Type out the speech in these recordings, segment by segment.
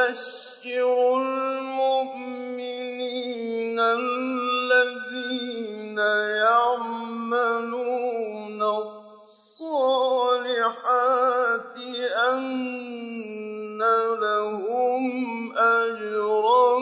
وبشر المؤمنين الذين يعملون الصالحات أن لهم أجرا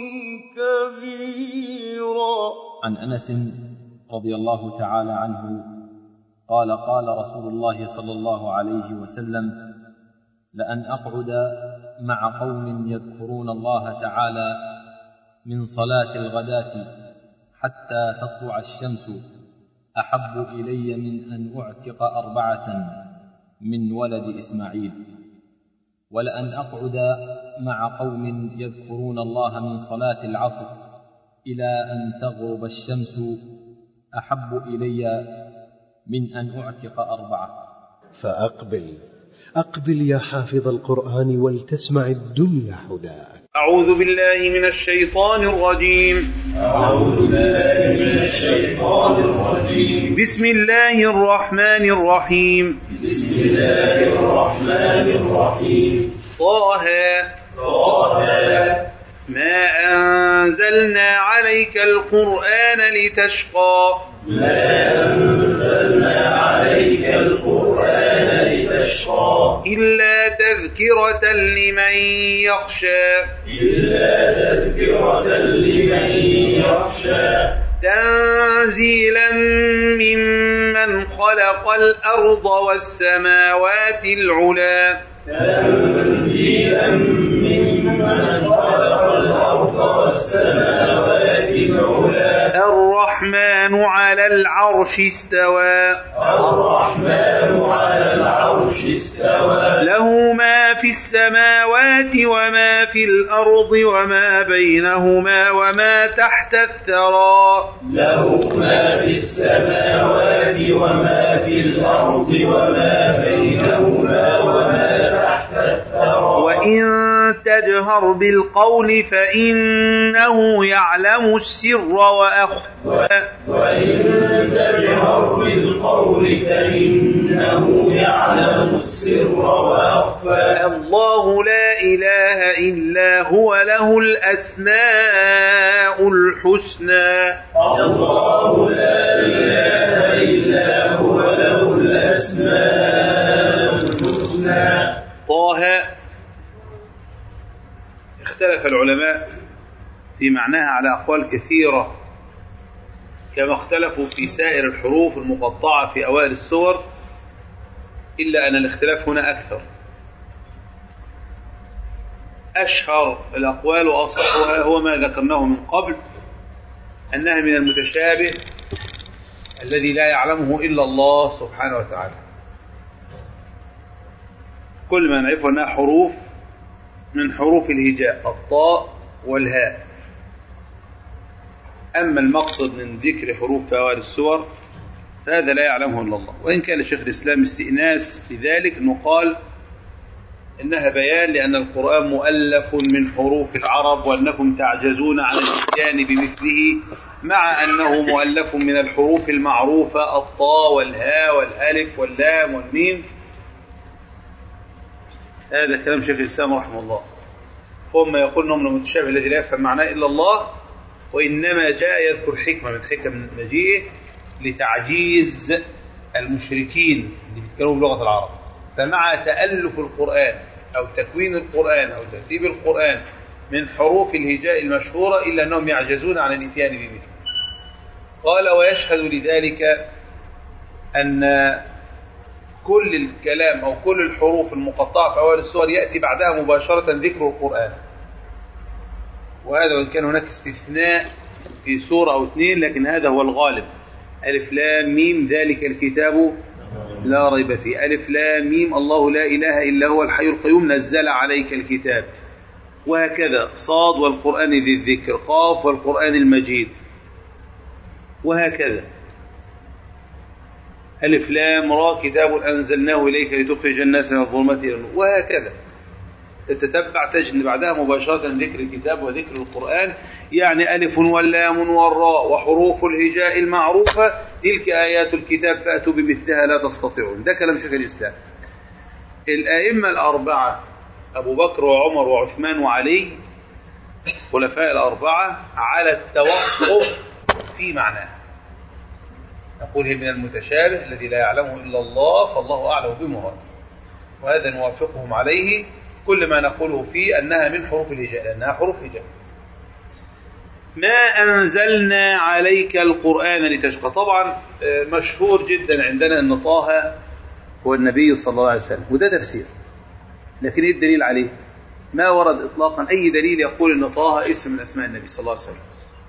كبيرا عن انس رضي الله تعالى عنه قال قال رسول الله صلى الله عليه وسلم لان اقعد مع قوم يذكرون الله تعالى من صلاه الغداه حتى تطلع الشمس احب الي من ان اعتق اربعه من ولد اسماعيل ولان اقعد مع قوم يذكرون الله من صلاه العصر الى ان تغرب الشمس احب الي من ان اعتق اربعه فأقبل أقبل يا حافظ القرآن ولتسمع الدنيا هداك أعوذ بالله من الشيطان الرجيم أعوذ بالله من الشيطان الرجيم بسم الله الرحمن الرحيم بسم الله الرحمن الرحيم طه طه ما أنزلنا عليك القرآن لتشقى ما أنزلنا عليك القرآن لتشقى إلا تذكرة لمن يخشى إلا تذكرة لمن يخشى تنزيلا ممن خلق الأرض والسماوات العلى تنزيلا ممن خلق الأرض والسماوات العلى الرحمن على العرش استوى الرحمن على العرش استوى له ما في السماوات وما في الأرض وما بينهما وما تحت الثرى له ما في السماوات وما في الأرض وما بينهما وما تحت الثرى وإن تجهر بالقول فإنه يعلم السر وأخفى وإن تجهر بالقول فإنه يعلم السر وأخفى الله لا إله إلا هو له الأسماء الحسنى الله لا إله إلا هو له الأسماء الحسنى طه اختلف العلماء في معناها على أقوال كثيرة كما اختلفوا في سائر الحروف المقطعة في أوائل السور إلا أن الاختلاف هنا أكثر أشهر الأقوال وأصحها هو ما ذكرناه من قبل أنها من المتشابه الذي لا يعلمه إلا الله سبحانه وتعالى كل ما نعرفه أنها حروف من حروف الهجاء الطاء والهاء أما المقصد من ذكر حروف في أوائل السور فهذا لا يعلمه إلا الله وإن كان لشيخ الإسلام استئناس في ذلك أنه قال إنها بيان لأن القرآن مؤلف من حروف العرب وأنكم تعجزون عن الإتيان بمثله مع أنه مؤلف من الحروف المعروفة الطاء والهاء والألف واللام والميم هذا كلام شيخ الإسلام رحمه الله هم يقول أنه من المتشابه الذي لا يفهم معناه إلا الله وإنما جاء يذكر حكمة من حكم مجيئه لتعجيز المشركين اللي بيتكلموا بلغة العرب فمع تألف القرآن أو تكوين القرآن أو ترتيب القرآن من حروف الهجاء المشهورة إلا أنهم يعجزون عن الإتيان بمثله قال ويشهد لذلك أن كل الكلام أو كل الحروف المقطعة في أول السور يأتي بعدها مباشرة ذكر القرآن وهذا وإن كان هناك استثناء في سورة أو اثنين لكن هذا هو الغالب ألف لام ميم ذلك الكتاب لا ريب فيه ألف لام ميم الله لا إله إلا هو الحي القيوم نزل عليك الكتاب وهكذا صاد والقرآن ذي الذكر قاف والقرآن المجيد وهكذا ألف لام را كتاب أنزلناه إليك لتخرج الناس من الظلمات إلى النور وهكذا تتتبع تجد بعدها مباشرة ذكر الكتاب وذكر القرآن يعني ألف واللام والراء وحروف الهجاء المعروفة تلك آيات الكتاب فأتوا بمثلها لا تستطيعون ده كلام شيخ الإسلام الأئمة الأربعة أبو بكر وعمر وعثمان وعلي خلفاء الأربعة على التوقف في معناه نقول هي من المتشابه الذي لا يعلمه إلا الله فالله أعلم بمراده وهذا نوافقهم عليه كل ما نقوله فيه أنها من حروف الهجاء لأنها حروف هجاء ما أنزلنا عليك القرآن لتشقى طبعا آه، مشهور جدا عندنا أن طه هو النبي صلى الله عليه وسلم وده تفسير لكن ايه الدليل عليه ما ورد اطلاقا اي دليل يقول ان طه اسم من اسماء النبي صلى الله عليه وسلم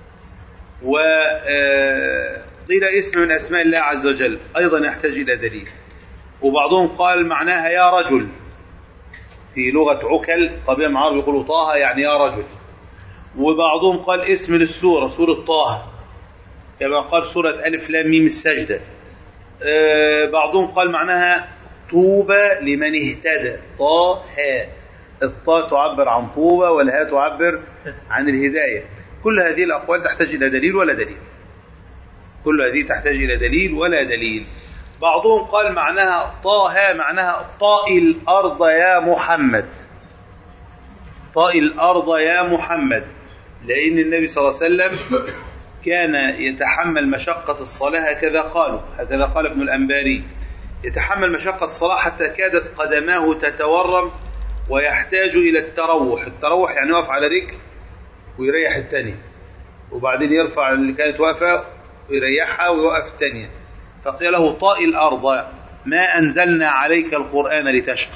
وقيل اسم من اسماء الله عز وجل ايضا يحتاج الى دليل وبعضهم قال معناها يا رجل في لغه عكل طبيعي العرب يقولوا طه يعني يا رجل وبعضهم قال اسم للسوره سوره طه كما قال سوره الف لام ميم السجده آه، بعضهم قال معناها طوبى لمن اهتدى طه الطاء تعبر عن طوبى والهاء تعبر عن الهداية كل هذه الأقوال تحتاج إلى دليل ولا دليل كل هذه تحتاج إلى دليل ولا دليل بعضهم قال معناها طه معناها طاء الأرض يا محمد طاء الأرض يا محمد لأن النبي صلى الله عليه وسلم كان يتحمل مشقة الصلاة هكذا قالوا هكذا قال ابن الأنباري يتحمل مشقة الصلاة حتى كادت قدماه تتورم ويحتاج إلى التروح التروح يعني يقف على رجل ويريح الثانية وبعدين يرفع اللي كانت واقفة ويريحها ويوقف الثانية فقيل له طاء الأرض ما أنزلنا عليك القرآن لتشقى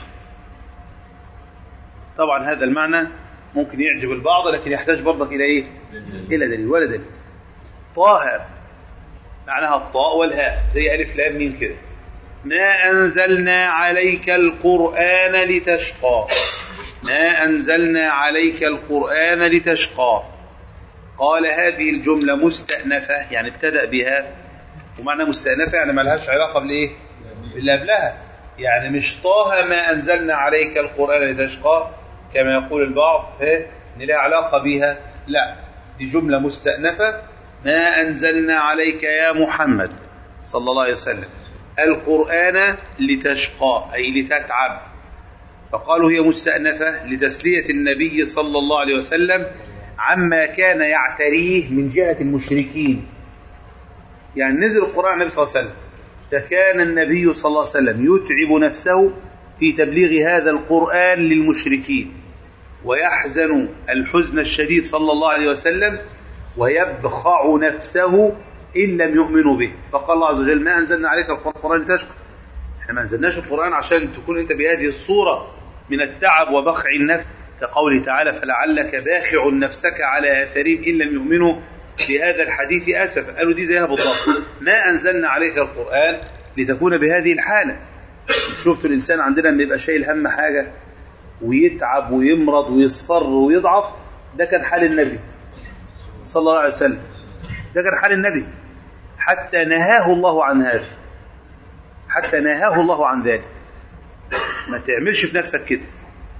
طبعا هذا المعنى ممكن يعجب البعض لكن يحتاج برضك إلى إيه؟ إلى دليل ولا دليل طه معناها الطاء والهاء زي ألف لام ميم كده ما أنزلنا عليك القرآن لتشقى ما أنزلنا عليك القرآن لتشقى قال هذه الجملة مستأنفة يعني ابتدأ بها ومعنى مستأنفة يعني ما لهاش علاقة بالإيه؟ باللي قبلها يعني مش طه ما أنزلنا عليك القرآن لتشقى كما يقول البعض إيه؟ إن لها علاقة بها لا دي جملة مستأنفة ما أنزلنا عليك يا محمد صلى الله عليه وسلم القرآن لتشقى أي لتتعب فقالوا هي مستأنفة لتسلية النبي صلى الله عليه وسلم عما كان يعتريه من جهة المشركين يعني نزل القرآن على النبي صلى الله عليه وسلم فكان النبي صلى الله عليه وسلم يتعب نفسه في تبليغ هذا القرآن للمشركين ويحزن الحزن الشديد صلى الله عليه وسلم ويبخع نفسه إن لم يؤمنوا به فقال الله عز وجل ما أنزلنا عليك القرآن لتشقى احنا ما أنزلناش القرآن عشان تكون أنت بهذه الصورة من التعب وبخع النفس كقوله تعالى فلعلك باخع نفسك على آثارهم إن لم يؤمنوا بهذا الحديث أسفا قالوا دي زيها بالضبط ما أنزلنا عليك القرآن لتكون بهذه الحالة شفت الإنسان عندنا لما يبقى شايل هم حاجة ويتعب ويمرض ويصفر ويضعف ده كان حال النبي صلى الله عليه وسلم ده كان حال النبي حتى نهاه الله عن هذا حتى نهاه الله عن ذلك ما تعملش في نفسك كده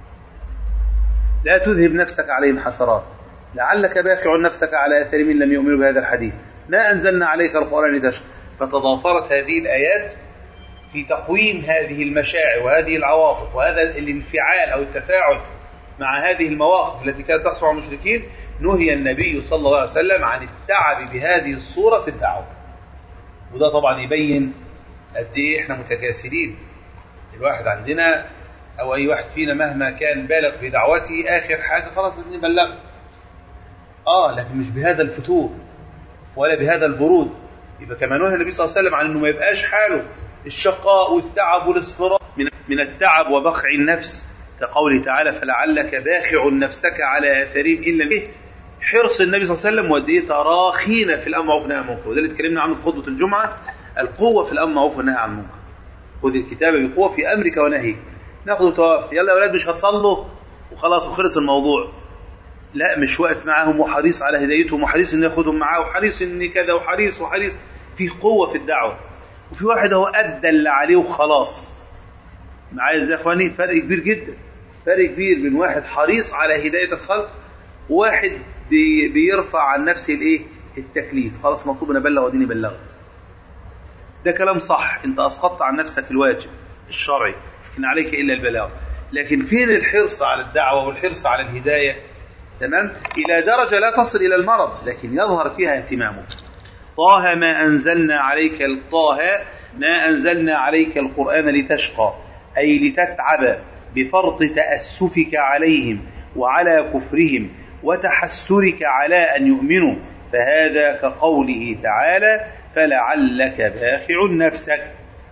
لا تذهب نفسك عليهم حسرات لعلك باخع نفسك على اثر من لم يؤمنوا بهذا الحديث ما انزلنا عليك القران لتشقى فتضافرت هذه الايات في تقويم هذه المشاعر وهذه العواطف وهذا الانفعال او التفاعل مع هذه المواقف التي كانت تحصل على المشركين نهي النبي صلى الله عليه وسلم عن التعب بهذه الصورة في الدعوة وده طبعا يبين قد ايه احنا متكاسلين الواحد عندنا او اي واحد فينا مهما كان بالغ في دعوته اخر حاجه خلاص اني بلغت اه لكن مش بهذا الفتور ولا بهذا البرود يبقى كما نهى النبي صلى الله عليه وسلم عن انه ما يبقاش حاله الشقاء والتعب والاصفرار من من التعب وبخع النفس كقوله تعالى فلعلك باخع نفسك على اثارهم ان لم إيه؟ حرص النبي صلى الله عليه وسلم وقد ايه تراخينا في الامر والنهي عن المنكر وده اللي اتكلمنا عنه في خطبه الجمعه القوه في الامر والنهي عن المنكر خذ الكتاب بقوه في امرك ونهيك ناخذ توافق يلا يا اولاد مش هتصلوا وخلاص وخلص الموضوع لا مش واقف معاهم وحريص على هدايتهم وحريص ان ياخدهم معاه وحريص ان كذا وحريص وحريص في قوه في الدعوه وفي واحد هو ادى اللي عليه وخلاص معايا يا اخواني فرق كبير جدا فرق كبير بين واحد حريص على هدايه الخلق وواحد بي بيرفع عن نفسه الايه التكليف خلاص مطلوب ان ابلغ وديني بلغت ده كلام صح انت اسقطت عن نفسك الواجب الشرعي ان عليك الا البلاغ لكن فين الحرص على الدعوة والحرص على الهداية تمام إلى درجة لا تصل إلى المرض لكن يظهر فيها اهتمامك طه ما أنزلنا عليك طه ما أنزلنا عليك القرآن لتشقى أي لتتعب بفرط تأسفك عليهم وعلى كفرهم وتحسرك على أن يؤمنوا فهذا كقوله تعالى فلعلك باخع نفسك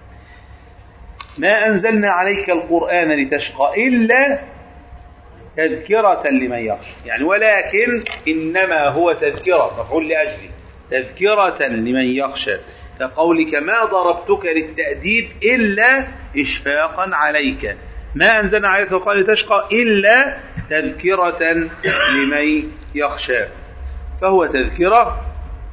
ما أنزلنا عليك القرآن لتشقى إلا تذكرة لمن يخشى يعني ولكن إنما هو تذكرة مفعول لأجله تذكرة لمن يخشى كقولك ما ضربتك للتأديب إلا إشفاقا عليك ما أنزلنا عليك القرآن لتشقى إلا تذكرة لمن يخشى فهو تذكرة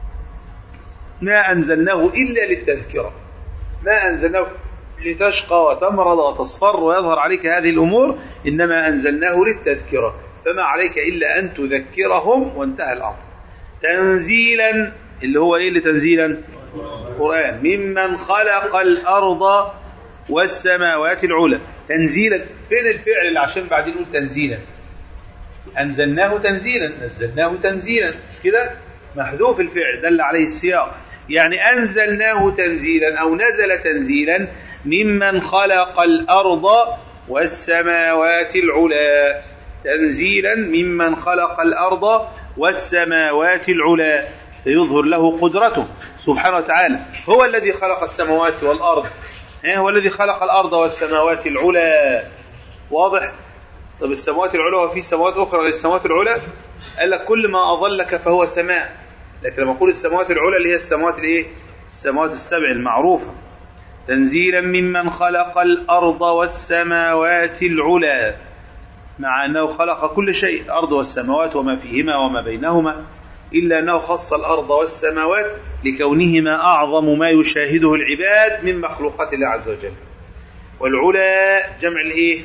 ما أنزلناه إلا للتذكرة ما أنزلناه لتشقى وتمرض وتصفر ويظهر عليك هذه الأمور إنما أنزلناه للتذكرة فما عليك إلا أن تذكرهم وانتهى الأمر تنزيلا اللي هو إيه اللي تنزيلا القرآن ممن خلق الأرض والسماوات العلى تنزيلا فين الفعل اللي عشان بعدين نقول تنزيلا أنزلناه تنزيلا نزلناه تنزيلا مش كده محذوف الفعل دل عليه السياق يعني أنزلناه تنزيلا أو نزل تنزيلا ممن خلق الأرض والسماوات العلى تنزيلا ممن خلق الأرض والسماوات العلى فيظهر له قدرته سبحانه وتعالى هو الذي خلق السماوات والأرض هو الذي خلق الأرض والسماوات العلى واضح طب السماوات العلى وفي سماوات أخرى غير السماوات العلى قال لك كل ما أظلك فهو سماء لكن لما أقول السماوات العلى اللي هي السماوات الإيه السماوات السبع المعروفة تنزيلا ممن خلق الأرض والسماوات العلى مع أنه خلق كل شيء الأرض والسماوات وما فيهما وما بينهما إلا أنه خص الأرض والسماوات لكونهما أعظم ما يشاهده العباد من مخلوقات الله عز وجل والعلا جمع الإيه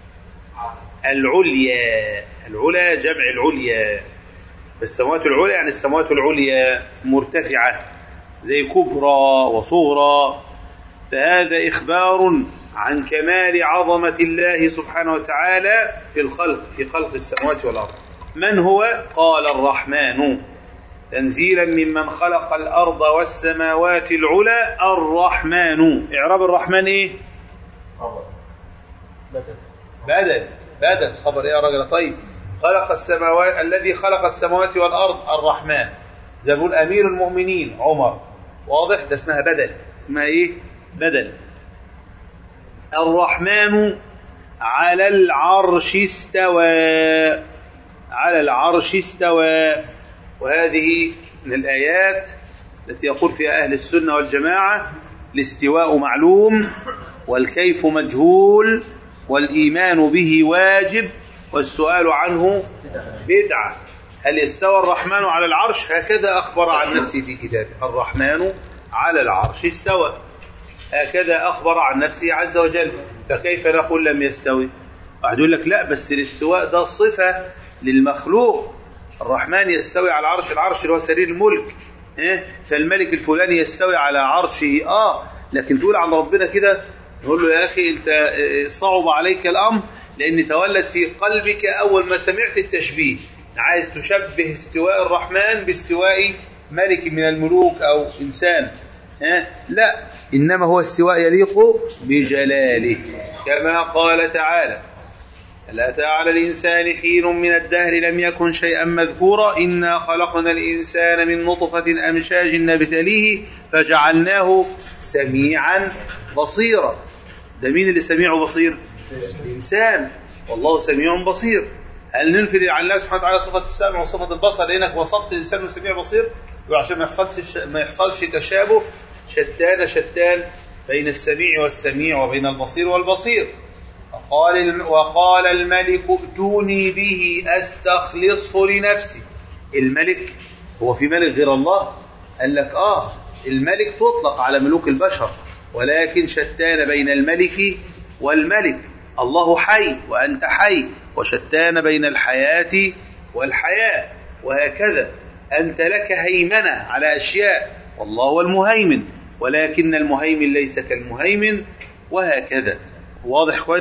العليا العلا جمع العليا السماوات العليا يعني السماوات العليا مرتفعة زي كبرى وصغرى فهذا إخبار عن كمال عظمة الله سبحانه وتعالى في الخلق في خلق السماوات والأرض من هو قال الرحمن تنزيلا ممن خلق الأرض والسماوات العلى الرحمن إعراب الرحمن إيه بدل بدل خبر إيه يا راجل طيب خلق السماوات الذي خلق السماوات والأرض الرحمن زبون أمير المؤمنين عمر واضح ده اسمها بدل اسمها إيه بدل الرحمن على العرش استوى على العرش استوى وهذه من الآيات التي يقول فيها أهل السنة والجماعة الاستواء معلوم والكيف مجهول والإيمان به واجب والسؤال عنه بدعة هل استوى الرحمن على العرش هكذا أخبر عن نفسه في كتابه الرحمن على العرش استوى هكذا أخبر عن نفسه عز وجل فكيف نقول لم يستوي واحد يقول لك لا بس الاستواء ده صفة للمخلوق الرحمن يستوي على العرش العرش اللي هو سرير الملك إيه؟ فالملك الفلاني يستوي على عرشه اه لكن تقول عن ربنا كده نقول له يا اخي انت صعب عليك الامر لان تولد في قلبك اول ما سمعت التشبيه عايز تشبه استواء الرحمن باستواء ملك من الملوك او انسان ها لا انما هو استواء يليق بجلاله كما قال تعالى هل أتى على الإنسان حين من الدهر لم يكن شيئا مذكورا إنا خلقنا الإنسان من نطفة أمشاج نبتليه فجعلناه سميعا بصيرا ده مين اللي سميع وبصير الإنسان والله سميع بصير هل ننفي عن الله سبحانه وتعالى صفة السمع وصفة البصر لأنك وصفت الإنسان سميع بصير وعشان ما يحصلش ما يحصلش تشابه شتان شتان بين السميع والسميع وبين البصير والبصير وقال وقال الملك ائتوني به استخلصه لنفسي الملك هو في ملك غير الله قال لك اه الملك تطلق على ملوك البشر ولكن شتان بين الملك والملك الله حي وانت حي وشتان بين الحياه والحياه وهكذا انت لك هيمنه على اشياء والله هو المهيمن ولكن المهيمن ليس كالمهيمن وهكذا واضح اخواني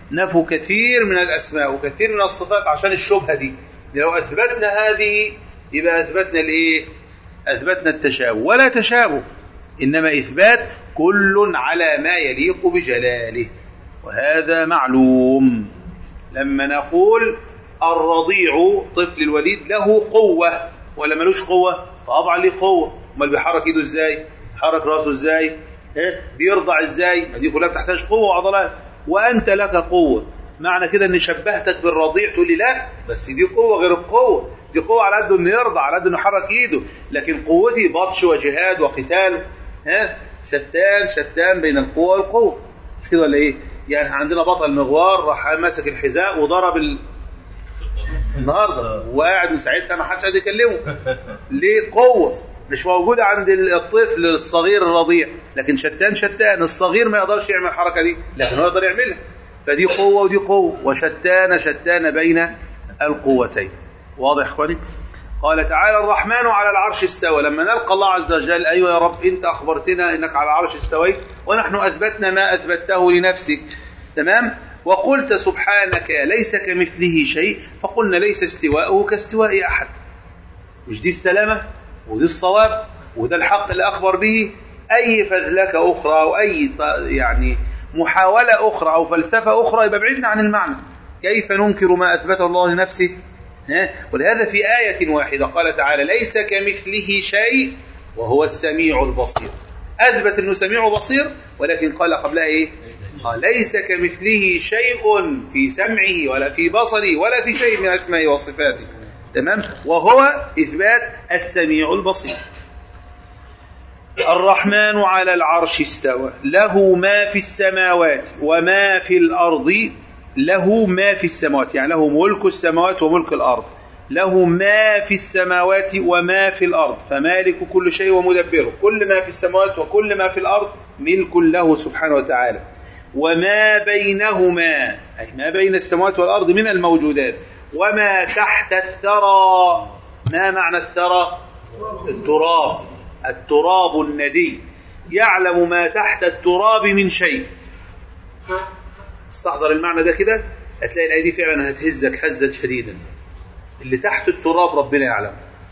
نفوا كثير من الأسماء وكثير من الصفات عشان الشبهة دي لو أثبتنا هذه يبقى أثبتنا الإيه؟ أثبتنا التشابه ولا تشابه إنما إثبات كل على ما يليق بجلاله وهذا معلوم لما نقول الرضيع طفل الوليد له قوة ولا ملوش قوة طبعا ليه قوة امال بيحرك ايده ازاي حرك راسه ازاي ها بيرضع ازاي دي كلها بتحتاج قوة وعضلات وانت لك قوة معنى كده ان شبهتك بالرضيع تقول لي لا بس دي قوة غير القوة دي قوة على قد انه يرضع على قد انه يحرك ايده لكن قوتي بطش وجهاد وقتال ها شتان شتان بين القوة والقوة مش كده ولا ايه يعني عندنا بطل مغوار راح ماسك الحذاء وضرب ال... النهارده وقاعد من ساعتها ما حدش قادر يكلمه ليه قوه مش موجوده عند الطفل الصغير الرضيع لكن شتان شتان الصغير ما يقدرش يعمل الحركه دي لكن هو يقدر يعملها فدي قوه ودي قوه وشتان شتان بين القوتين واضح يا اخواني قال تعالى الرحمن على العرش استوى لما نلقى الله عز وجل ايوه يا رب انت اخبرتنا انك على العرش استويت ونحن اثبتنا ما اثبته لنفسك تمام وقلت سبحانك ليس كمثله شيء فقلنا ليس استواءه كاستواء احد مش دي السلامه ودي الصواب وده الحق اللي اخبر به اي فذلكه اخرى او اي يعني محاوله اخرى او فلسفه اخرى يبقى بعدنا عن المعنى كيف ننكر ما اثبته الله لنفسه ها؟ ولهذا في آية واحدة قال تعالى ليس كمثله شيء وهو السميع البصير أثبت أنه سميع بصير ولكن قال قبلها إيه قال ليس كمثله شيء في سمعه ولا في بصره ولا في شيء من أسمائه وصفاته تمام وهو إثبات السميع البصير الرحمن على العرش استوى له ما في السماوات وما في الأرض له ما في السماوات يعني له ملك السماوات وملك الأرض له ما في السماوات وما في الأرض فمالك كل شيء ومدبره كل ما في السماوات وكل ما في الأرض ملك له سبحانه وتعالى وما بينهما أي ما بين السماوات والأرض من الموجودات وما تحت الثرى ما معنى الثرى التراب التراب الندي يعلم ما تحت التراب من شيء استحضر المعنى ده كده هتلاقي الآية دي فعلا هتهزك هزا شديدا اللي تحت التراب ربنا يعلم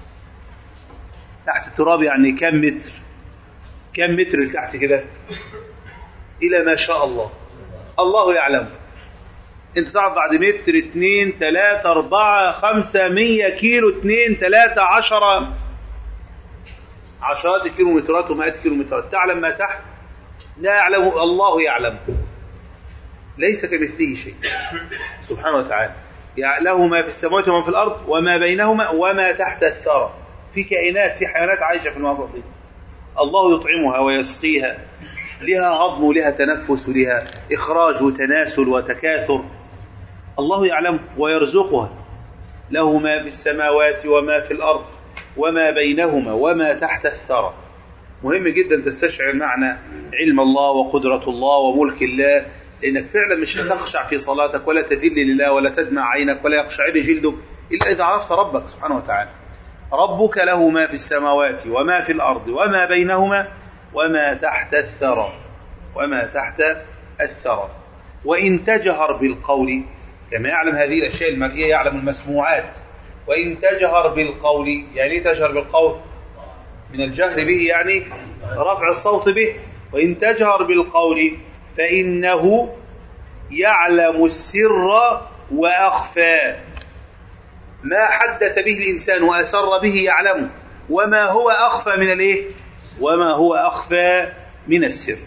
تحت التراب يعني كم متر كم متر اللي تحت كده إلى ما شاء الله الله يعلم انت تعرف بعد متر اتنين تلاتة اربعة خمسة مية كيلو اتنين تلاتة عشرة عشرات الكيلومترات ومئات الكيلومترات تعلم ما تحت لا يعلم الله يعلم ليس كمثله شيء سبحانه وتعالى يعني له ما في السماوات وما في الأرض وما بينهما وما تحت الثرى في كائنات في حيوانات عايشة في المناطق دي الله يطعمها ويسقيها لها هضم ولها تنفس ولها إخراج وتناسل وتكاثر الله يعلم ويرزقها له ما في السماوات وما في الأرض وما بينهما وما تحت الثرى مهم جدا تستشعر معنى علم الله وقدرة الله وملك الله لأنك فعلا مش هتخشع في صلاتك ولا تذل لله ولا تدمع عينك ولا يقشعر جلدك إلا إذا عرفت ربك سبحانه وتعالى ربك له ما في السماوات وما في الأرض وما بينهما وما تحت الثرى وما تحت الثرى وإن تجهر بالقول كما يعلم هذه الأشياء المرئية يعلم المسموعات وإن تجهر بالقول يعني ايه تجهر بالقول من الجهر به يعني رفع الصوت به وإن تجهر بالقول فإنه يعلم السر وأخفى ما حدث به الإنسان وأسر به يعلمه وما هو أخفى من الإيه؟ وما هو أخفى من السر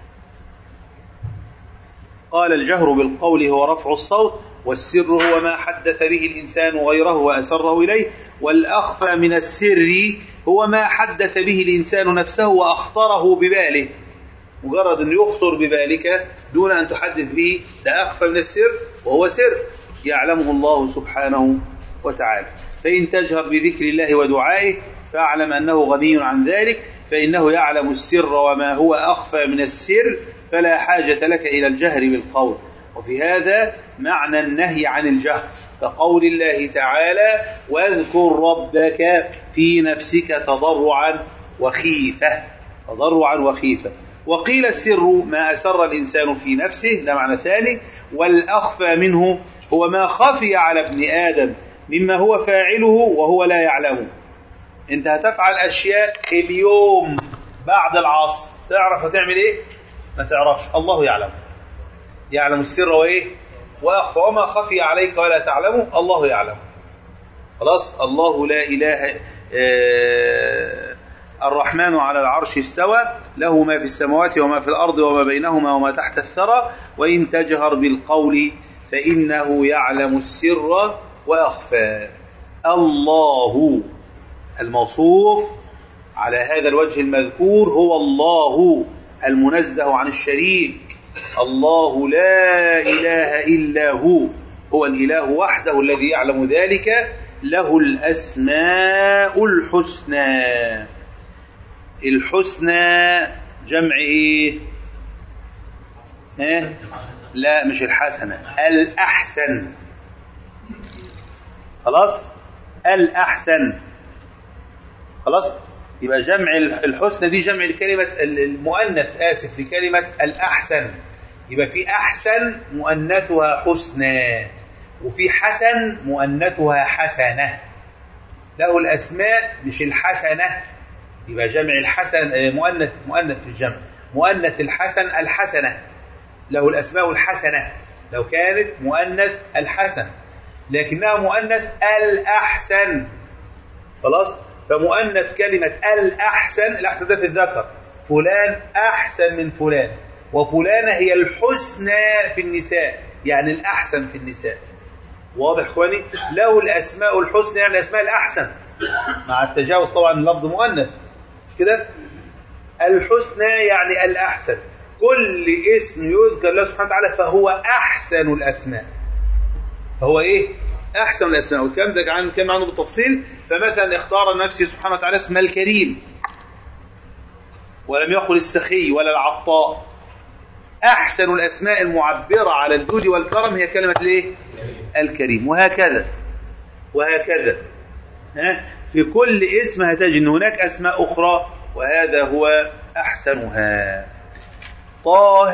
قال الجهر بالقول هو رفع الصوت والسر هو ما حدث به الإنسان غيره وأسره إليه والأخفى من السر هو ما حدث به الإنسان نفسه وأخطره بباله مجرد أن يخطر ببالك دون أن تحدث به ده أخفى من السر وهو سر يعلمه الله سبحانه وتعالى فإن تجهر بذكر الله ودعائه فاعلم أنه غني عن ذلك فإنه يعلم السر وما هو أخفى من السر فلا حاجة لك إلى الجهر بالقول وفي هذا معنى النهي عن الجهر كقول الله تعالى واذكر ربك في نفسك تضرعا وخيفة تضرعا وخيفة وقيل السر ما أسر الإنسان في نفسه ده معنى ثاني والأخفى منه هو ما خفي على ابن آدم مما هو فاعله وهو لا يعلمه انت هتفعل أشياء اليوم بعد العصر تعرف هتعمل ايه ما تعرفش الله يعلم يعلم السر وايه واخفى وما خفي عليك ولا تعلمه الله يعلم خلاص الله لا اله آه الرحمن على العرش استوى له ما في السماوات وما في الارض وما بينهما وما تحت الثرى وان تجهر بالقول فانه يعلم السر واخفى الله الموصوف على هذا الوجه المذكور هو الله المنزه عن الشريك الله لا إله إلا هو هو الإله وحده الذي يعلم ذلك له الأسماء الحسنى الحسنى جمع إيه ها؟ لا مش الحسنة الأحسن خلاص الأحسن خلاص يبقى جمع الحسنى دي جمع الكلمة المؤنث آسف لكلمة الأحسن يبقى في أحسن مؤنثها حسنى وفي حسن مؤنثها حسنة له الأسماء مش الحسنة يبقى جمع الحسن مؤنث مؤنث في الجمع مؤنث الحسن الحسنة له الأسماء الحسنة لو كانت مؤنث الحسن لكنها مؤنث الأحسن خلاص فمؤنث كلمة الأحسن الأحسن ده في الذكر فلان أحسن من فلان وفلانة هي الحسنى في النساء يعني الأحسن في النساء واضح اخواني له الأسماء الحسنى يعني الأسماء الأحسن مع التجاوز طبعا اللفظ مؤنث مش كده الحسنى يعني الأحسن كل اسم يذكر الله سبحانه وتعالى فهو أحسن الأسماء فهو إيه أحسن الأسماء والكلام ده عن كم عنه بالتفصيل فمثلا اختار نفسه سبحانه وتعالى اسم الكريم ولم يقل السخي ولا العطاء أحسن الأسماء المعبرة على الجود والكرم هي كلمة الإيه؟ الكريم وهكذا وهكذا ها؟ في كل اسم هتجد أن هناك أسماء أخرى وهذا هو أحسنها طه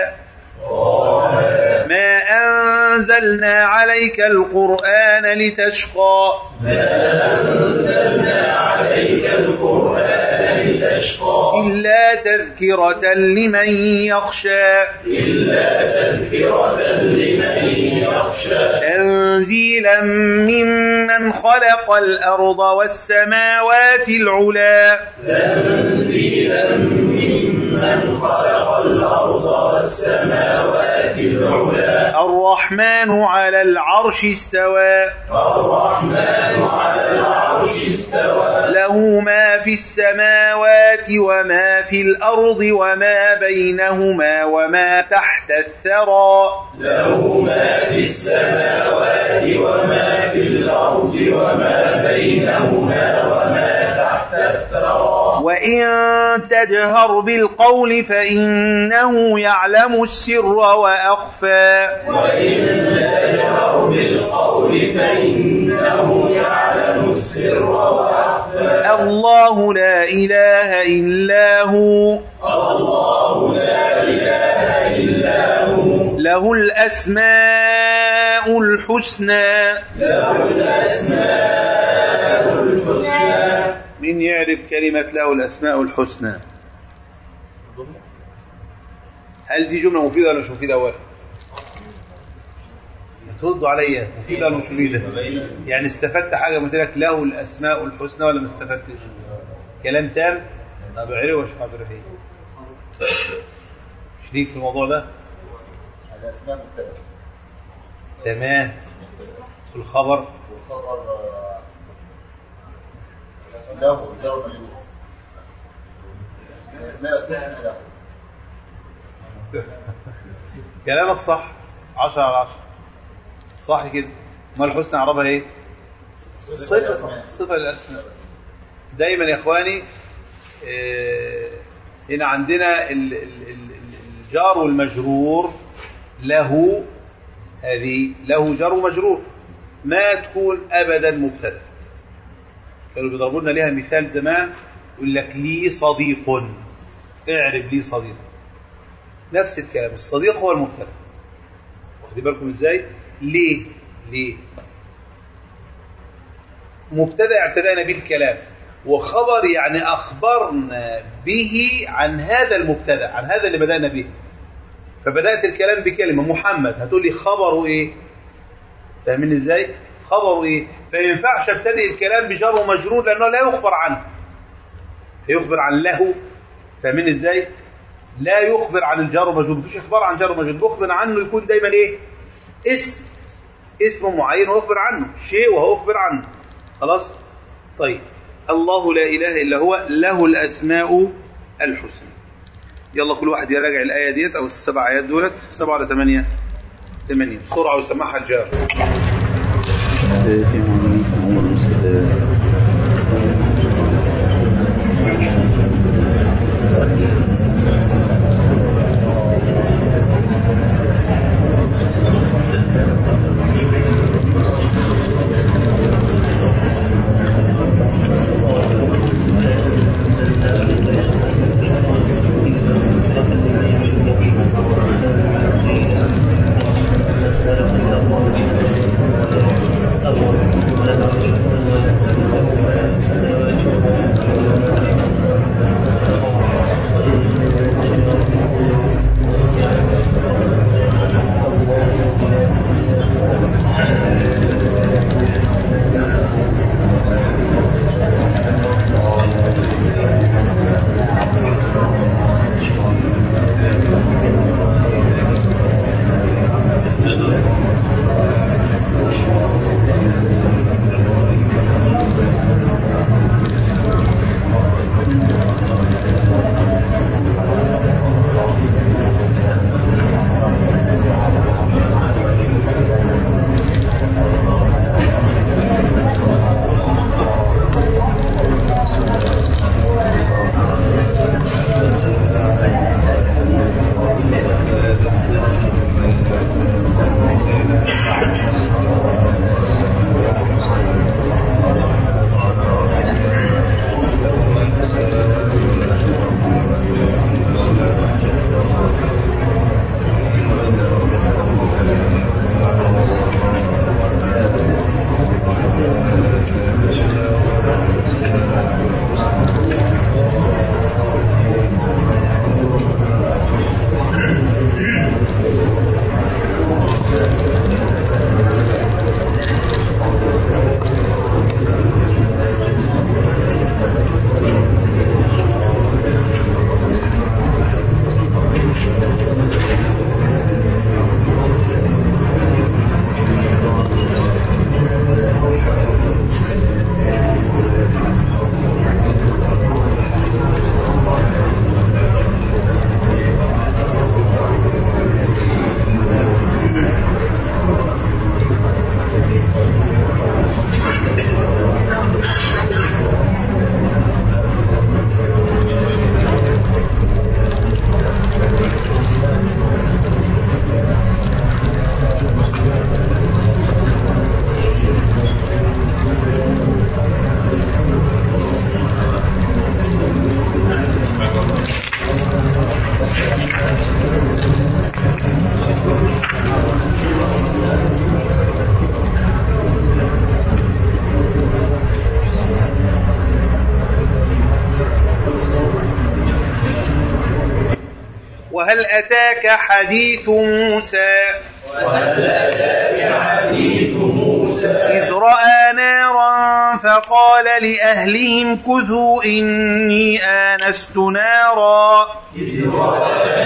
ما أنزلنا عليك القرآن لتشقى ما أنزلنا عليك القرآن لتشقى إلا تذكرة لمن يخشى إلا تذكرة لمن يخشى تنزيلا ممن خلق الأرض والسماوات العلا تنزيلا ممن خلق الأرض والسماوات العلا الرحمن على العرش استوى الرحمن على العرش استوى له ما في السماوات وما في الأرض وما بينهما وما تحت الثرى له ما في السماوات وما في الأرض وما بينهما وما تحت الثرى وإن تجهر بالقول فإنه يعلم السر وأخفى وإن تجهر بالقول فإنه يعلم السر وأخفى الله لا إله إلا هو الله لا إله إلا هو له الأسماء الحسنى له الأسماء الحسنى من يعرف كلمة له الأسماء الحسنى هل دي جملة مفيدة ولا مش مفيدة أولا تردوا عليا مفيدة ولا مش مفيدة يعني استفدت حاجة قلت لك له الأسماء الحسنى ولا ما استفدتش كلام تام طب عرف وش عبد الرحيم شريك في الموضوع ده الأسماء مبتدأ تمام الخبر والخبر له له مجهول الأسماء الحسنى له كلامك صح 10 على 10 صح كده ما الحسنى اعربها ايه صفة صفة للأسماء دايما يا إخواني آه، هنا عندنا ال- ال- ال- الجار والمجرور له هذه له جار ومجرور ما تكون أبدا مبتدا كانوا بيضربوا لنا ليها مثال زمان يقول لك لي صديق اعرف لي صديقا نفس الكلام الصديق هو المبتدا واخدين بالكم ازاي ليه ليه مبتدا اعتدانا به الكلام وخبر يعني اخبرنا به عن هذا المبتدا عن هذا اللي بدانا به فبدات الكلام بكلمه محمد هتقول لي خبره ايه فاهمين ازاي خبره ايه فما ينفعش ابتدئ الكلام بجر ومجرور لانه لا يخبر عنه يخبر عن له فاهمين ازاي لا يخبر عن الجار ومجرور مفيش اخبار عن جار ومجرور بيخبر عنه يكون دايما ايه اسم اسم معين ويخبر عنه شيء وهو يخبر عنه خلاص طيب الله لا اله الا هو له الاسماء الحسنى يلا كل واحد يراجع الايه ديت او السبع ايات دولت سبعه ولا ثمانيه ثمانيه بسرعه ويسمعها الجار وهل أتاك حديث موسى وهل أتاك حديث موسى إذ رأى نارا فقال لأهلهم كثوا إني آنست نارا إذ رأى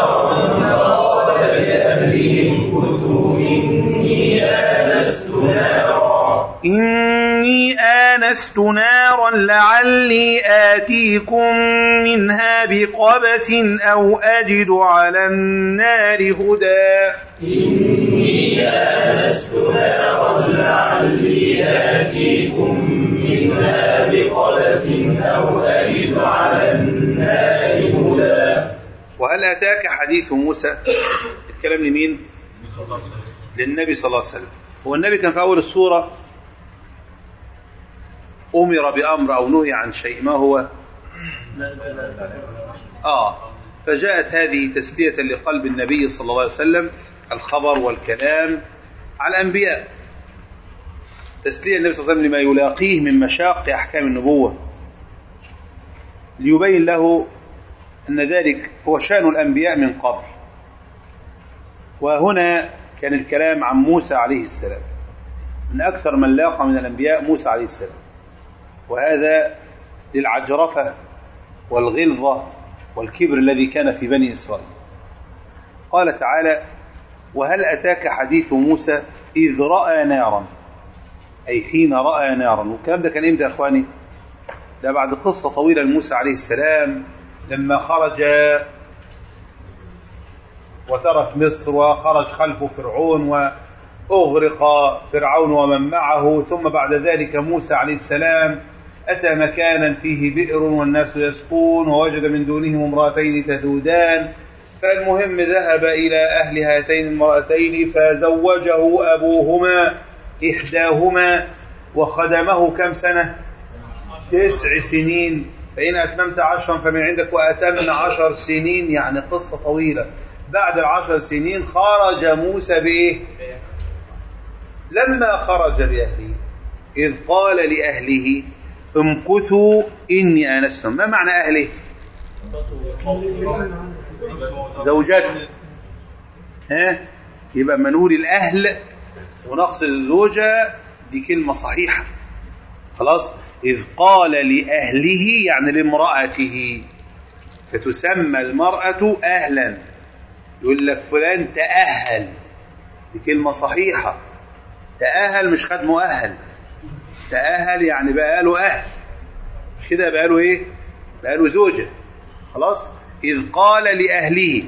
نارا فقال لأهلهم كثوا إني آنست نارا إني آنست نارا لعلي آتيكم منها بقبس أو أجد على النار هدى إني آنست نارا لعلي آتيكم منها بقبس أو أجد على النار هدى وهل أتاك حديث موسى الكلام لمين للنبي صلى الله عليه وسلم هو النبي كان في أول السورة أمر بأمر أو نهي عن شيء ما هو آه فجاءت هذه تسلية لقلب النبي صلى الله عليه وسلم الخبر والكلام على الأنبياء تسلية النبي صلى الله عليه وسلم لما يلاقيه من مشاق أحكام النبوة ليبين له أن ذلك هو شأن الأنبياء من قبل وهنا كان الكلام عن موسى عليه السلام من أكثر من لاقى من الأنبياء موسى عليه السلام وهذا للعجرفة والغلظة والكبر الذي كان في بني إسرائيل قال تعالى وهل أتاك حديث موسى إذ رأى نارا أي حين رأى نارا والكلام ده كان إمتى يا أخواني ده بعد قصة طويلة لموسى عليه السلام لما خرج وترك مصر وخرج خلفه فرعون وأغرق فرعون ومن معه ثم بعد ذلك موسى عليه السلام أتى مكانا فيه بئر والناس يسقون ووجد من دونهم امرأتين تذودان فالمهم ذهب إلى أهل هاتين المرأتين فزوجه أبوهما إحداهما وخدمه كم سنة تسع سنين فإن أتممت عشرا فمن عندك وأتمن عشر سنين يعني قصة طويلة بعد العشر سنين خرج موسى بإيه لما خرج بأهله إذ قال لأهله امكثوا إني آنست ما معنى أهله زوجته ها يبقى ما نقول الأهل ونقصد الزوجة دي كلمة صحيحة خلاص إذ قال لأهله يعني لامرأته فتسمى المرأة أهلا يقول لك فلان تأهل دي كلمة صحيحة تأهل مش خد مؤهل تأهل يعني بقى له أهل مش كده بقى له إيه بقى له زوجة خلاص إذ قال لأهله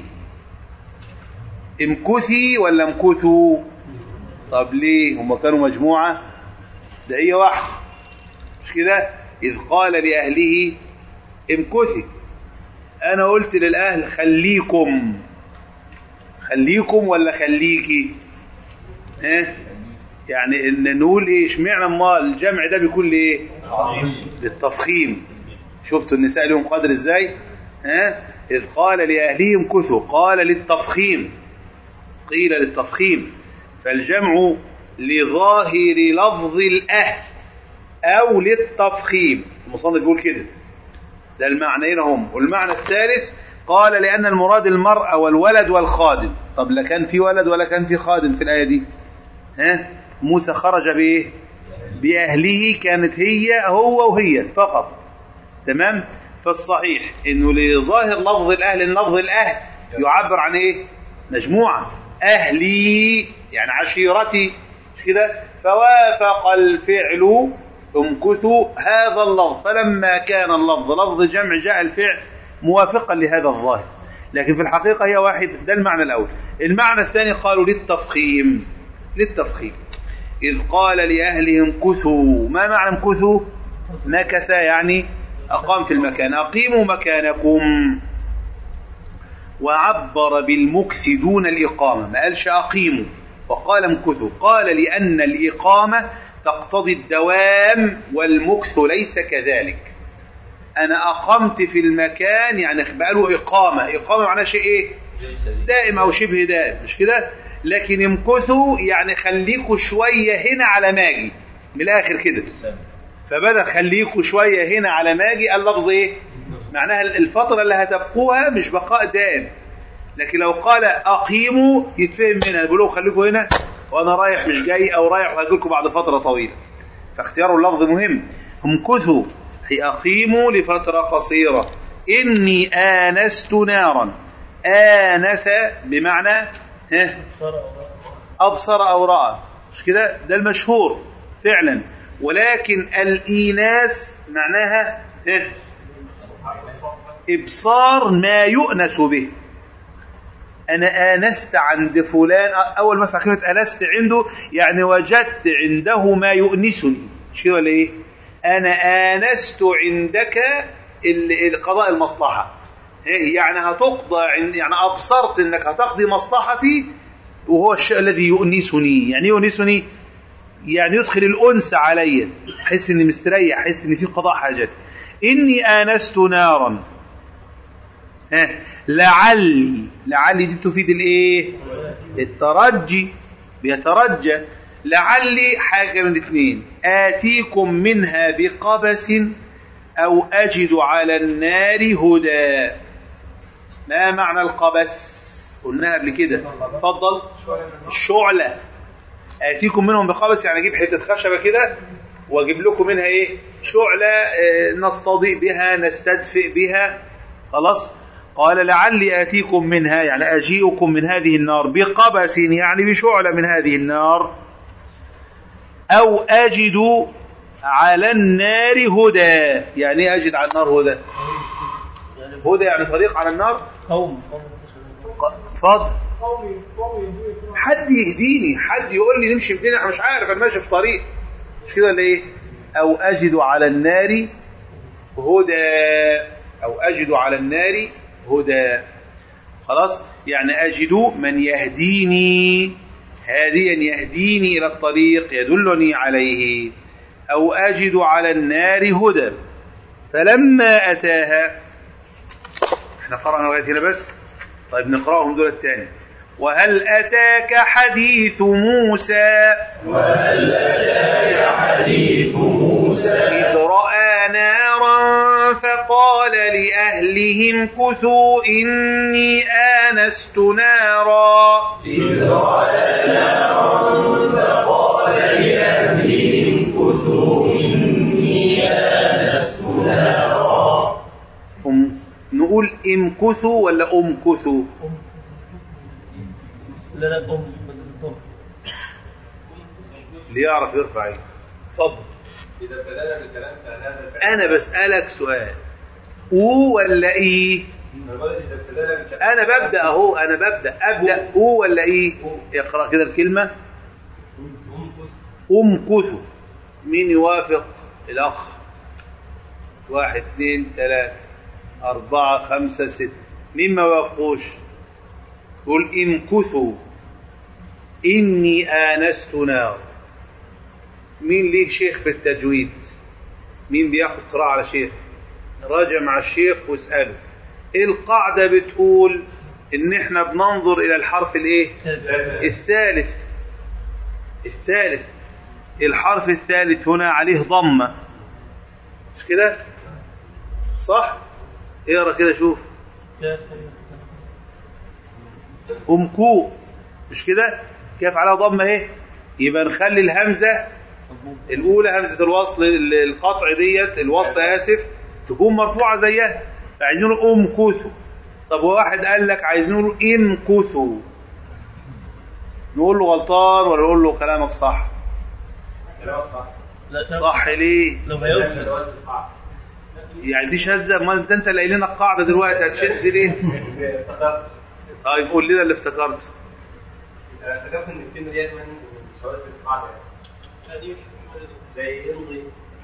امكثي ولا امكثوا طب ليه هم كانوا مجموعة ده هي واحدة مش كده إذ قال لأهله امكثي أنا قلت للأهل خليكم خليكم ولا خليكي ها يعني ان نقول ايه اشمعنى امال الجمع ده بيكون لايه للتفخيم شفتوا النساء لهم قدر ازاي ها اذ قال لاهلهم كثوا قال للتفخيم قيل للتفخيم فالجمع لظاهر لفظ الاهل او للتفخيم المصنف بيقول كده ده المعنيين هم والمعنى الثالث قال لأن المراد المرأة والولد والخادم طب لا كان في ولد ولا كان في خادم في الآية دي ها موسى خرج بإيه بأهله كانت هي هو وهي فقط تمام فالصحيح انه لظاهر لفظ الاهل ان لفظ الاهل يعبر عن ايه مجموعه اهلي يعني عشيرتي مش كده فوافق الفعل امكثوا هذا اللفظ فلما كان اللفظ لفظ جمع جاء الفعل موافقا لهذا الظاهر لكن في الحقيقة هي واحد ده المعنى الأول المعنى الثاني قالوا للتفخيم للتفخيم إذ قال لأهلهم كثوا ما معنى امكثوا مكث يعني أقام في المكان أقيموا مكانكم وعبر بالمكث دون الإقامة ما قالش أقيموا وقال امكثوا قال لأن الإقامة تقتضي الدوام والمكث ليس كذلك أنا أقمت في المكان يعني بقاله إقامة إقامة معناها شيء إيه دائم أو شبه دائم مش كده لكن امكثوا يعني خليكوا شوية هنا على ماجي من الآخر كده فبدأ خليكوا شوية هنا على ماجي اللفظ إيه معناها الفترة اللي هتبقوها مش بقاء دائم لكن لو قال أقيموا يتفهم منها يقولوا خليكوا هنا وأنا رايح مش جاي أو رايح وهجي لكم بعد فترة طويلة فاختيار اللفظ مهم امكثوا أي أقيموا لفترة قصيرة إني آنست نارا آنس بمعنى ها أبصر أو رأى مش كده ده المشهور فعلا ولكن الإيناس معناها ها إبصار ما يؤنس به أنا آنست عند فلان أول ما أسمع كلمة آنست عنده يعني وجدت عنده ما يؤنسني شو ولا إيه؟ أنا آنست عندك قضاء المصلحة يعني هتقضى يعني أبصرت أنك هتقضي مصلحتي وهو الشيء الذي يؤنسني يعني يؤنسني يعني يدخل الأنس علي أحس إني مستريح أحس إن في قضاء حاجات إني آنست نارا ها لعلي لعلي دي تفيد الايه الترجي بيترجى لعلي حاجة من الاثنين آتيكم منها بقبس أو أجد على النار هدى ما معنى القبس قلناها قبل كده اتفضل الشعلة آتيكم منهم بقبس يعني أجيب حتة خشبة كده وأجيب لكم منها إيه شعلة آه، نستضيء بها نستدفئ بها خلاص قال لعلي آتيكم منها يعني أجيئكم من هذه النار بقبس يعني بشعلة من هذه النار أو أجد على النار هدى يعني إيه أجد على النار هدى هدى يعني طريق على النار قوم ق- اتفضل حد يهديني حد يقول لي نمشي فين انا مش عارف انا ماشي في طريق مش كده ولا ايه او اجد على النار هدى او اجد على النار هدى خلاص يعني اجد من يهديني هاديا يهديني الى الطريق يدلني عليه او اجد على النار هدى فلما اتاها احنا قرانا لغايه هنا بس طيب نقراهم دول الثاني وهل اتاك حديث موسى حديث موسى إذ رأى نارا فقال لأهلهم كثوا إني آنست نارا إذ رأى نارا فقال لأهلهم كثوا إني آنست نارا أم نقول امكثوا ولا أمكثوا لا لا قوم بالضبط اللي يعرف يرفع ايده اتفضل إذا ابتدأنا بالكلام فهذا الفعل أنا بسألك سؤال أو ولا إيه نقول إذا ابتدأنا بالكلام أنا ببدأ أهو أنا ببدأ أبدأ أو ولا إيه اقرأ كده الكلمة أمكثوا مين يوافق الأخ واحد اثنين ثلاثة أربعة خمسة ستة مين ما يوافقوش قل امكثوا إني آنست نار مين ليه شيخ في التجويد مين بياخد قراءة على شيخ راجع مع الشيخ واسأله القاعدة بتقول إن إحنا بننظر إلى الحرف الإيه الثالث الثالث الحرف الثالث هنا عليه ضمة مش كده صح اقرا كده شوف أمكو مش كده كيف عليها ضمة ايه يبقى نخلي الهمزة الأولى همزة الوصل ال- القطع ديت الوصل آسف تكون مرفوعة زيها فعايزين نقول أمكثوا طب واحد قال لك عايزين نقول امكثوا نقول له غلطان ولا نقول له كلامك صح كلامك صح لا تعرف- صح ليه لو هيوصل جواز القاعدة يعني دي شاذة امال انت انت اللي قايل لنا القاعدة دلوقتي هتشذ ليه افتكرت طيب قول لنا اللي افتكرته افتكرت ان الكلمة ديت من شواذ القاعدة زي امضي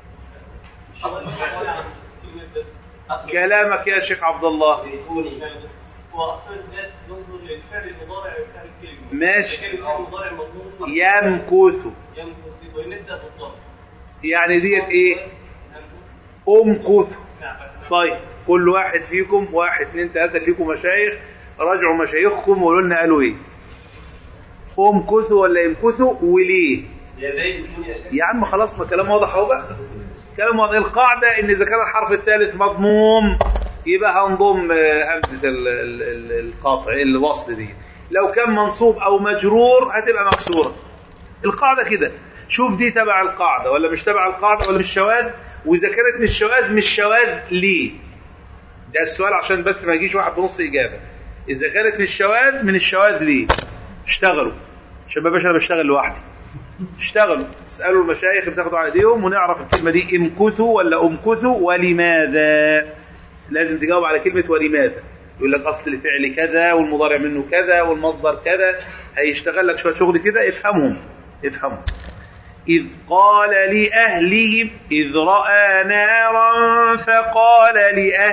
كلامك يا شيخ عبد الله بيتوني هو اصلا ده ننظر للفعل المضارع والفعل الكلمه ماشي لكن الفعل المضارع مضمون يمكث يمكث ونبدا بالضبط يعني ديت ايه امكث طيب كل واحد فيكم واحد اثنين ثلاثة ليكم مشايخ راجعوا مشايخكم وقولوا لنا قالوا ايه امكثوا ولا يمكثوا وليه يا زي بيتوني يا شيخ يا عم خلاص ما كلام واضح اهو بقى كلام واضح القاعدة ان اذا كان الحرف الثالث مضموم يبقى هنضم آه، همزة ال- ال- ال- القاطع الوصل دي لو كان منصوب او مجرور هتبقى مكسورة القاعدة كده شوف دي تبع القاعدة ولا مش تبع القاعدة ولا مش شواذ واذا كانت مش شواذ مش شواذ ليه ده السؤال عشان بس ما يجيش واحد بنص اجابة اذا كانت مش شواذ من الشواذ ليه اشتغلوا عشان ما باشا انا بشتغل لوحدي اشتغلوا اسالوا المشايخ اللي بتاخدوا على ايديهم ونعرف الكلمه دي امكثوا ولا امكثوا ولماذا لازم تجاوب على كلمه ولماذا يقول لك اصل الفعل كذا والمضارع منه كذا والمصدر كذا هيشتغل لك شويه شغل كده افهمهم افهمهم إذ قال لأهلهم إذ رأى نارا فقال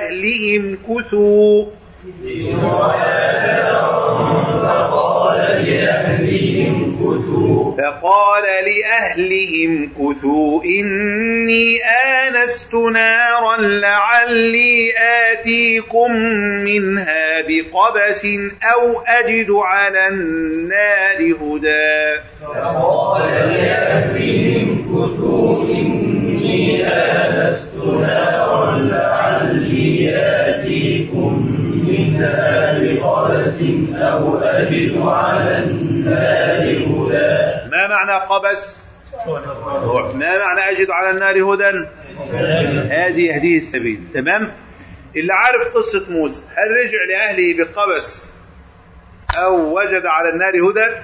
لأهلهم كثوا فقال لأهلهم كثوا فقال لأهلهم كثوا إني آنست نارا لعلي آتيكم منها بقبس أو أجد على النار هدى فقال لأهلهم كثوا إني آنست نارا لعلي آتيكم منها بقبس أو أجد على النار هدى ما معنى قبس ما معنى أجد على النار هدى هذه يهديه السبيل تمام اللي عارف قصة موسى هل رجع لأهله بقبس أو وجد على النار هدى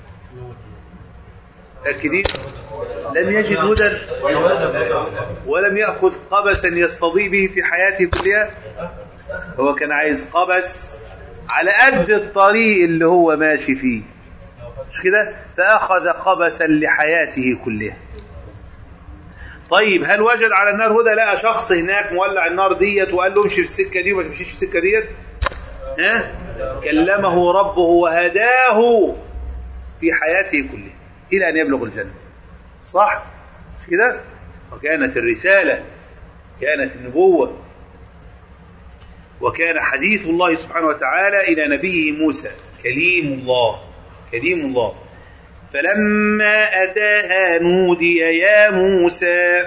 تأكدين لم يجد هدى ولم يأخذ قبسا يستضيء به في حياته كلها هو كان عايز قبس على قد الطريق اللي هو ماشي فيه مش كده فأخذ قبسا لحياته كلها طيب هل وجد على النار هدى لقى شخص هناك مولع النار ديت وقال له امشي في السكة دي وما تمشيش في السكة ديت ها كلمه ربه وهداه في حياته كلها إلى أن يبلغ الجنة صح مش كده وكانت الرسالة كانت النبوة وكان حديث الله سبحانه وتعالى إلى نبيه موسى كليم الله كليم الله فلما أتاها نودي يا موسى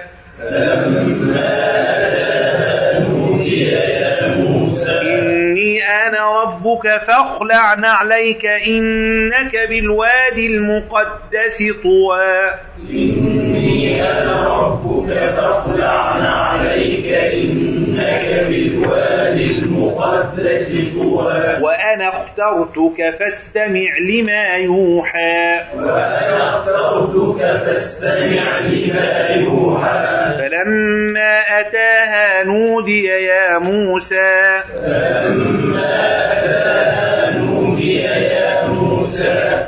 إني أنا ربك فاخلع نعليك إنك بالوادي المقدس طوى إني أنا ربك فاخلع عليك إنك بالوادي المقدس طوى وأنا اخترتك فاستمع لما يوحى وأنا اخترتك فاستمع لما يوحى فلما أتاها نودي يا موسى فلما أتاها نودي يا موسى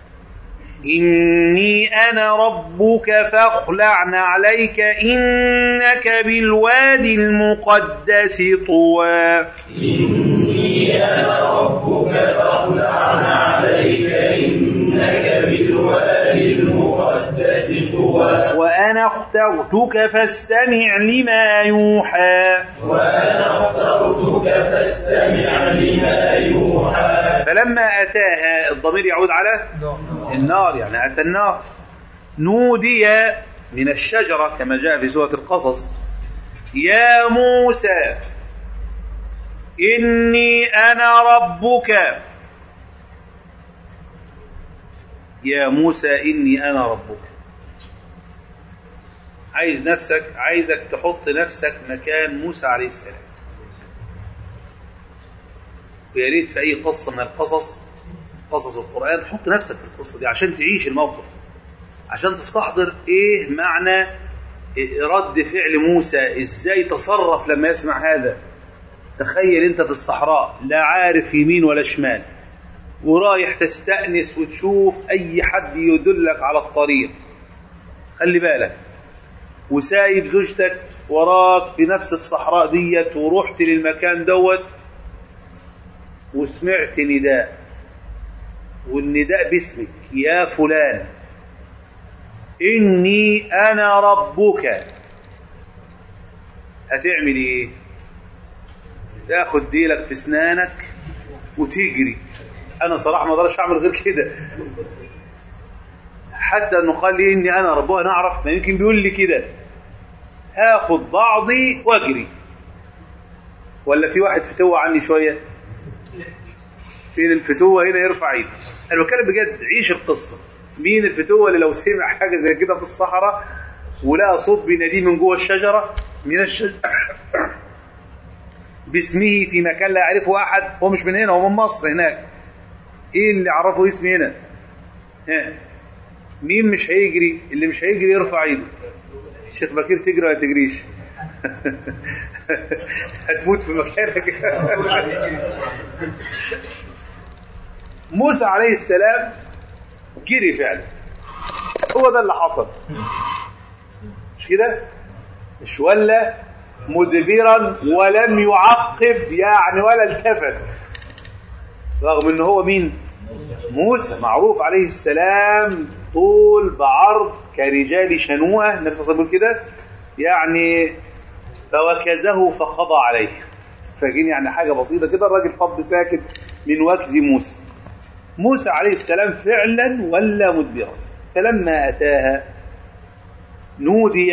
إني أنا ربك فاخلع نعليك إنك بالوادي المقدس طوى إني أنا ربك فاخلع عليك إنك بالوادي المقدس طوى وأنا اخترتك فاستمع لما يوحى وأنا اخترتك فاستمع لما يوحى فلما أتاها الضمير يعود على النار يعني أتى النار نودي من الشجرة كما جاء في سورة القصص يا موسى إني أنا ربك يا موسى إني أنا ربك عايز نفسك عايزك تحط نفسك مكان موسى عليه السلام ويا ريت في أي قصة من القصص قصص القرآن حط نفسك في القصة دي عشان تعيش الموقف عشان تستحضر إيه معنى رد فعل موسى إزاي تصرف لما يسمع هذا تخيل أنت في الصحراء لا عارف يمين ولا شمال ورايح تستأنس وتشوف أي حد يدلك على الطريق خلي بالك وسايب زوجتك وراك في نفس الصحراء ديت ورحت للمكان دوت وسمعت نداء والنداء باسمك يا فلان إني أنا ربك هتعمل إيه تاخد ديلك في اسنانك وتجري انا صراحه ما اقدرش اعمل غير كده حتى انه قال لي اني انا ربها نعرف ما يمكن بيقول لي كده هاخد بعضي واجري ولا في واحد فتوه عني شويه فين الفتوه هنا يرفع ايده انا بتكلم بجد عيش القصه مين الفتوه اللي لو سمع حاجه زي كده في الصحراء ولقى صوت بيناديه من جوه الشجره من الشجره باسمه في مكان لا يعرفه احد هو مش من هنا هو من مصر هناك ايه اللي عرفه اسمي هنا ها مين مش هيجري اللي مش هيجري يرفع ايده الشيخ بكير تجري ولا تجريش هتموت في مكانك موسى عليه السلام جري فعلا هو ده اللي حصل مش كده مش ولا مدبرا ولم يعقب يعني ولا التفت رغم ان هو مين موسى معروف عليه السلام طول بعرض كرجال شنوءة النبي صلى الله عليه وسلم كده يعني فوكزه فقضى عليه فاكرين يعني حاجة بسيطة كده الراجل طب ساكت من وكز موسى موسى عليه السلام فعلا ولا مدبرا فلما أتاها نودي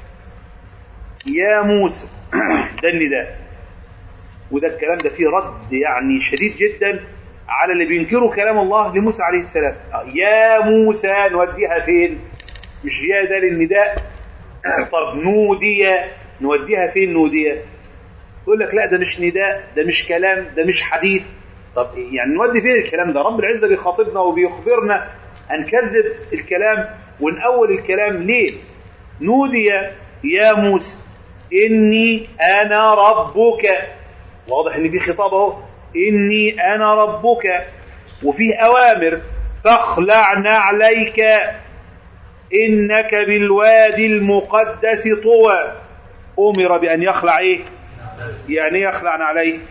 يا موسى ده النداء وده الكلام ده فيه رد يعني شديد جدا على اللي بينكروا كلام الله لموسى عليه السلام يا موسى نوديها فين مش يا ده للنداء طب نودي نوديها فين نودي يقول لك لا ده مش نداء ده مش كلام ده مش حديث طب يعني نودي فين الكلام ده رب العزة بيخاطبنا وبيخبرنا هنكذب الكلام ونأول الكلام ليه نودي يا موسى إني أنا ربك واضح إن في خطاب اهو إني أنا ربك وفيه أوامر فاخلع نعليك إنك بالوادي المقدس طوى أمر بأن يخلع إيه يعني إيه يخلع نعليه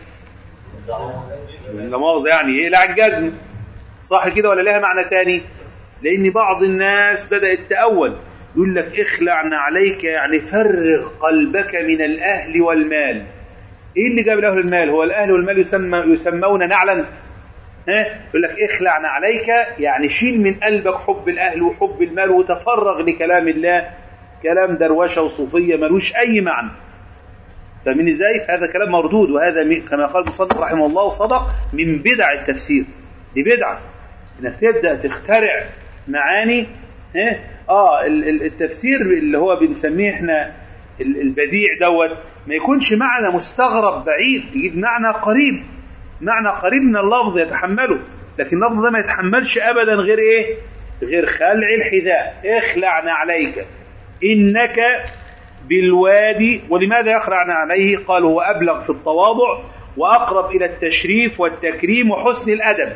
لا مؤاخذة يعني يقلع الجزم صح كده ولا لها معنى تاني لأن بعض الناس بدأت تأول يقول لك اخلع نعليك يعني فرغ قلبك من الأهل والمال ايه اللي جاب الاهل والمال هو الاهل والمال يسمى يسمون نعلا ها يقول لك اخلع نعليك يعني شيل من قلبك حب الاهل وحب المال وتفرغ لكلام الله كلام دروشه وصوفيه ملوش اي معنى فمن ازاي فهذا كلام مردود وهذا من- كما قال المصنف رحمه الله صدق من بدع التفسير دي بدعه انك تبدا تخترع معاني ها اه ال- ال- التفسير اللي هو بنسميه احنا ال- البديع دوت ما يكونش معنى مستغرب بعيد تجيب معنى قريب معنى قريب من اللفظ يتحمله لكن اللفظ ده ما يتحملش ابدا غير ايه غير خلع الحذاء اخلع نعليك انك بالوادي ولماذا يخلع عليه قال هو ابلغ في التواضع واقرب الى التشريف والتكريم وحسن الادب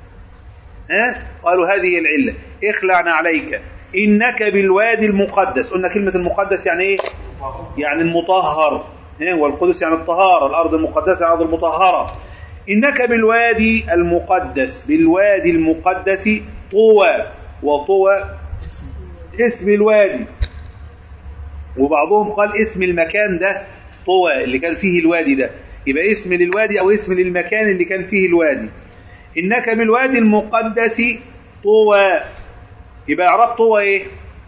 ها قالوا هذه هي العله اخلع عليك انك بالوادي المقدس قلنا كلمه المقدس يعني ايه يعني المطهر ها والقدس يعني الطهاره الارض المقدسه يعني الارض المطهره انك بالوادي المقدس بالوادي المقدس طوى وطوى اسم الوادي وبعضهم قال اسم المكان ده طوى اللي كان فيه الوادي ده يبقى اسم للوادي او اسم للمكان اللي كان فيه الوادي انك بالوادي المقدس طوى يبقى اعراب طوى ايه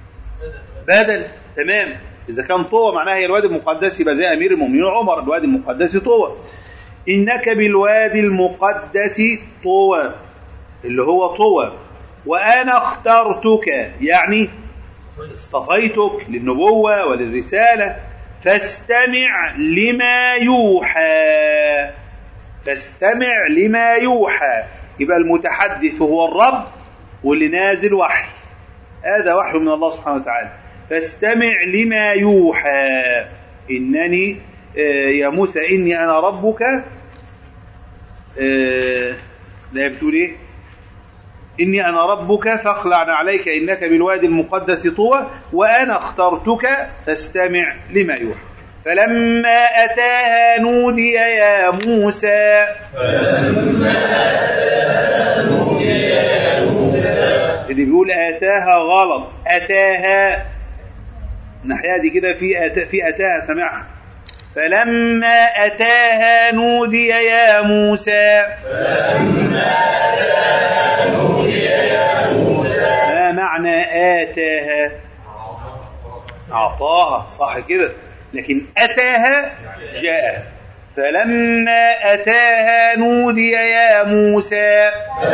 بدل تمام اذا كان طوى معناها هي الوادي المقدس يبقى زي امير المؤمنين عمر الوادي المقدس طوى انك بالوادي المقدس طوى اللي هو طوى وانا اخترتك يعني اصطفيتك للنبوة وللرسالة فاستمع لما يوحى فاستمع لما يوحى يبقى المتحدث هو الرب واللي نازل وحي هذا وحي من الله سبحانه وتعالى فاستمع لما يوحى إنني آه، يا موسى إني أنا ربك آه، لا بتقول إيه إني أنا ربك فاخلع عليك إنك بالوادي المقدس طوى وأنا اخترتك فاستمع لما يوحى فلما أتاها نودي يا موسى اللي بيقول آتاها غلط أتاها الناحية دي كده في أتا في أتاها سمعها فلما أتاها نودي يا موسى ما معنى آتاها أعطاها صح كده لكن أتاها جاء فلما أتاها نودي يا موسى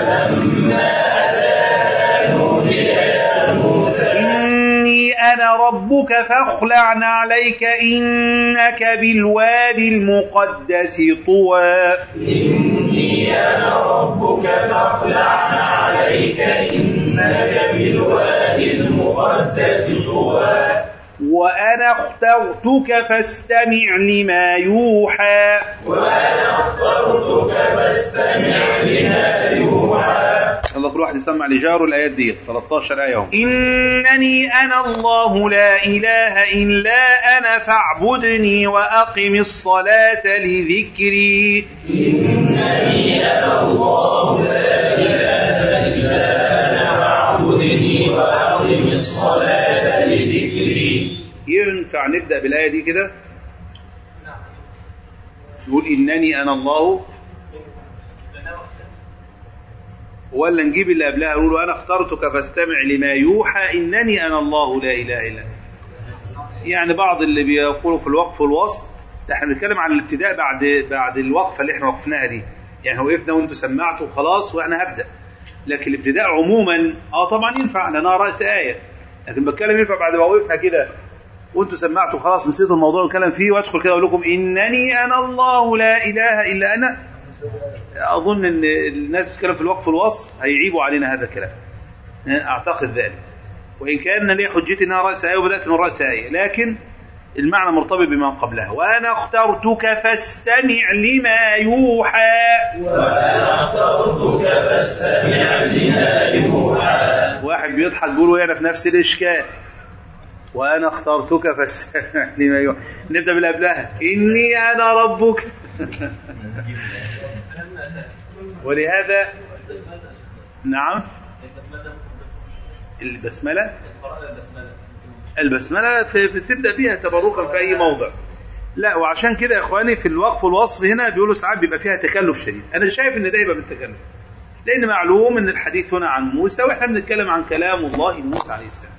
إني أنا ربك فاخلع عليك إنك بالوادي المقدس طوى إني أنا ربك فاخلع عليك إنك بالوادي المقدس طوى وأنا اخترتك فاستمع لما يوحى وأنا اخترتك فاستمع لما يوحى الله كل واحد يسمع لجاره الآيات دي 13 آية هم. إنني أنا الله لا إله إلا أنا فاعبدني وأقم الصلاة لذكري إنني أنا الله لا إله فاعبدني وأقم الصلاة لذكري ينفع نبدأ بالآية دي كده يقول إنني أنا الله ولا نجيب اللي قبلها يقول أنا اخترتك فاستمع لما يوحى إنني أنا الله لا إله إلا أنا يعني بعض اللي بيقولوا في الوقف والوصل ده احنا بنتكلم عن الابتداء بعد بعد الوقفه اللي احنا وقفناها دي يعني وقفنا وانتوا سمعتوا خلاص وانا هبدا لكن الابتداء عموما اه طبعا ينفع لان انا راس ايه لكن بتكلم ينفع بعد ما وقفها كده وانتوا سمعتوا خلاص نسيت الموضوع ونتكلم فيه وادخل كده اقول لكم انني انا الله لا اله الا انا اظن ان الناس بتتكلم في الوقف والوصل هيعيبوا علينا هذا الكلام اعتقد ذلك وان كان لي حجتي انها راس ايه وبدات من راس ايه لكن المعنى مرتبط بما قبلها وانا اخترتك فاستمع لما يوحى وأنا اخترتك فاستمع لما يوحى واحد بيضحك بيقول انا في نفس الاشكال وانا اخترتك فاستمع لما يوحى نبدا باللي قبلها اني انا ربك ولهذا نعم البسمله البسمله في في- تبدا بيها تبركا في اي موضع لا وعشان كده يا اخواني في الوقف والوصف هنا بيقولوا ساعات بيبقى فيها تكلف شديد انا شايف ان ده يبقى بالتكلف لان معلوم ان الحديث هنا عن موسى واحنا بنتكلم عن كلام الله لموسى عليه السلام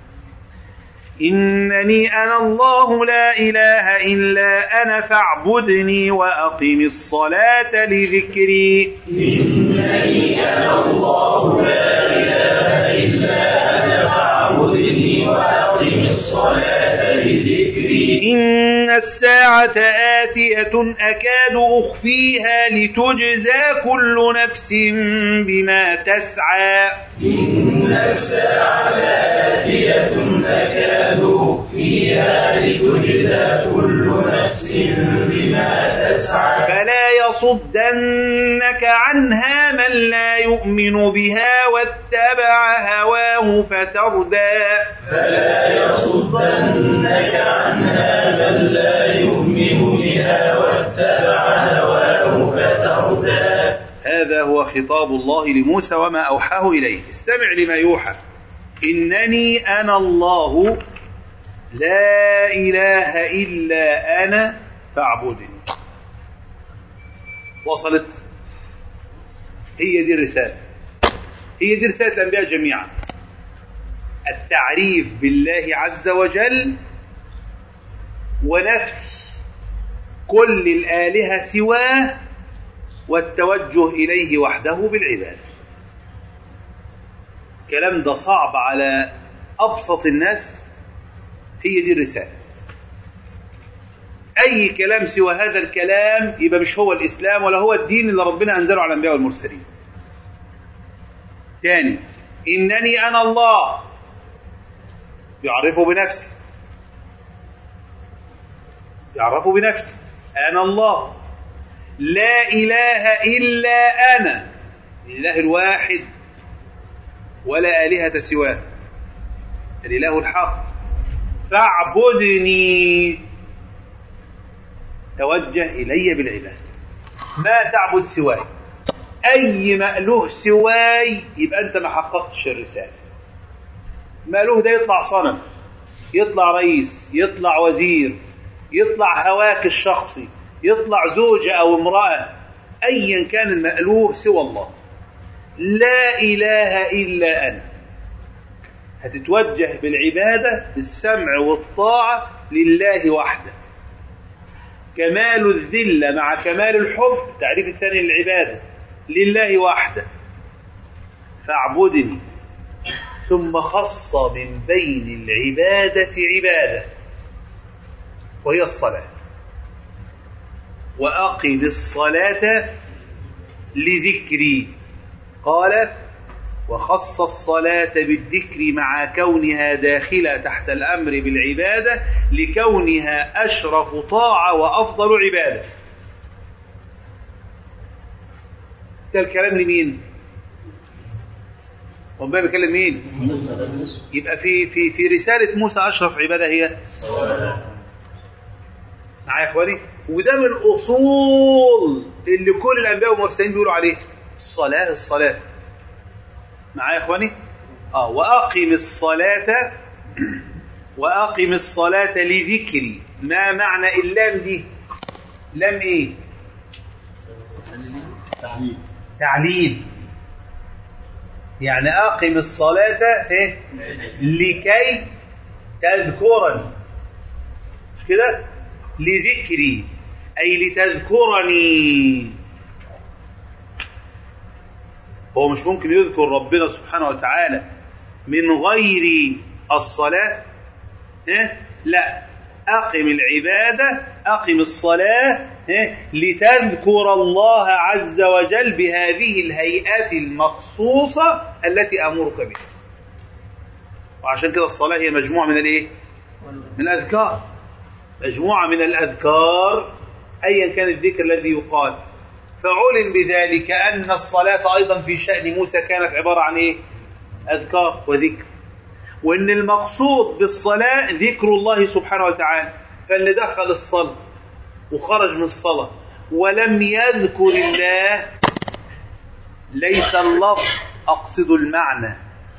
إنني أنا الله لا إله إلا أنا فاعبدني وأقم الصلاة لذكري إنني أنا الله لا إله إلا أنا فاعبدني وأقم الصلاة لذكري إن الساعة آتية أكاد أخفيها لتجزى كل نفس بما تسعى إن الساعة آتية أكاد أخفيها لتجزى كل نفس بما تسعى فلا يصدنك عنها من لا يؤمن بها واتبع هواه فتردى فلا يصدنك عنها من لا يؤمن بها واتبع هواه فتردى هذا هو خطاب الله لموسى وما أوحاه إليه استمع لما يوحى إنني أنا الله لا إله إلا أنا فاعبدني وصلت هي دي الرسالة هي دي رسالة الأنبياء جميعا التعريف بالله عز وجل ونفي كل الآلهة سواه والتوجه إليه وحده بالعبادة الكلام ده صعب على أبسط الناس هي دي الرسالة أي كلام سوى هذا الكلام يبقى مش هو الإسلام ولا هو الدين اللي ربنا أنزله على الأنبياء والمرسلين تاني إنني أنا الله يعرفه بنفسه يعرفه بنفسه أنا الله لا إله إلا أنا الإله الواحد ولا آلهة سواه الإله الحق فاعبدني توجه إلي بالعبادة ما تعبد سواي أي مألوه سواي يبقى أنت ما حققتش الرسالة مألوه ده يطلع صنم يطلع رئيس يطلع وزير يطلع هواك الشخصي يطلع زوجة أو امرأة أيا كان المألوه سوى الله لا إله إلا أنا هتتوجه بالعبادة بالسمع والطاعة لله وحده كمال الذلة مع كمال الحب تعريف الثاني للعبادة لله وحده فاعبدني ثم خص من بين العبادة عبادة وهي الصلاة وأقم الصلاة لذكري قال وخص الصلاة بالذكر مع كونها داخلة تحت الأمر بالعبادة لكونها أشرف طاعة وأفضل عبادة ده الكلام لمين؟ ربنا بيكلم مين؟ يبقى في في في رسالة موسى أشرف عبادة هي معايا يا اخواني وده من الاصول اللي كل الانبياء والمرسلين بيقولوا عليه الصلاه الصلاه معايا يا اخواني اه واقم الصلاه واقم الصلاه لذكري ما معنى اللام دي لام ايه تعليل تعليل يعني اقم الصلاه إيه؟ لكي تذكرني مش كده لذكري اي لتذكرني هو مش ممكن يذكر ربنا سبحانه وتعالى من غير الصلاة إيه؟ لا أقم العبادة أقم الصلاة إيه؟ لتذكر الله عز وجل بهذه الهيئات المخصوصة التي أمرك بها وعشان كده الصلاة هي مجموعة من الإيه؟ من الأذكار مجموعة من الأذكار أيا كان الذكر الذي يقال فعلم بذلك أن الصلاة أيضا في شأن موسى كانت عبارة عن إيه؟ أذكار وذكر وإن المقصود بالصلاة ذكر الله سبحانه وتعالى فاللي دخل الصلاة وخرج من الصلاة ولم يذكر الله ليس اللفظ أقصد المعنى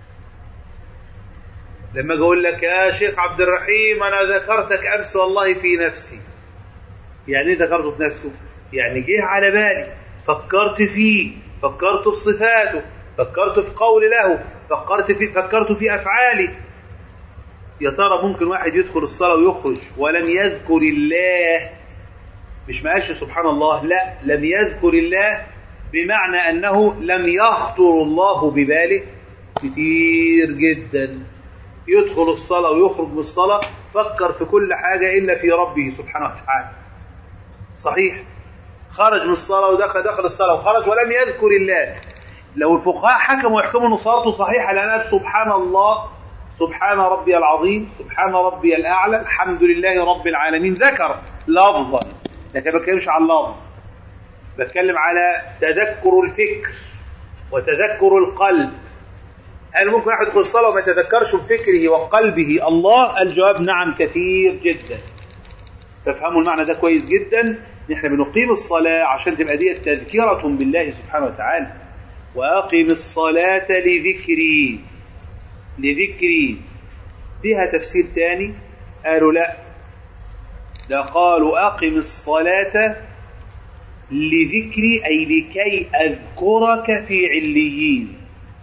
لما أقول لك يا شيخ عبد الرحيم أنا ذكرتك أمس والله في نفسي يعني إيه ذكرته في نفسه يعني جه على بالي فكرت فيه فكرت في صفاته فكرت في قول له فكرت في فكرت في افعالي يا ترى ممكن واحد يدخل الصلاه ويخرج ولم يذكر الله مش ما قالش سبحان الله لا لم يذكر الله بمعنى انه لم يخطر الله بباله كتير جدا يدخل الصلاه ويخرج من الصلاه فكر في كل حاجه الا في ربه سبحانه وتعالى صحيح خرج من الصلاة ودخل دخل الصلاة وخرج ولم يذكر الله لو الفقهاء حكموا يحكموا ان صلاته صحيحة لأنها سبحان الله سبحان ربي العظيم سبحان ربي الأعلى الحمد لله رب العالمين ذكر لفظا لكن ما بتكلمش على اللفظ بتكلم على تذكر الفكر وتذكر القلب هل ممكن واحد يدخل الصلاة وما يتذكرش بفكره وقلبه الله الجواب نعم كثير جدا تفهموا المعنى ده كويس جدا نحن بنقيم الصلاة عشان تبقى دي تذكرة بالله سبحانه وتعالى وأقم الصلاة لذكري لذكري فيها تفسير تاني قالوا لا ده قالوا أقم الصلاة لذكري أي لكي أذكرك في عليين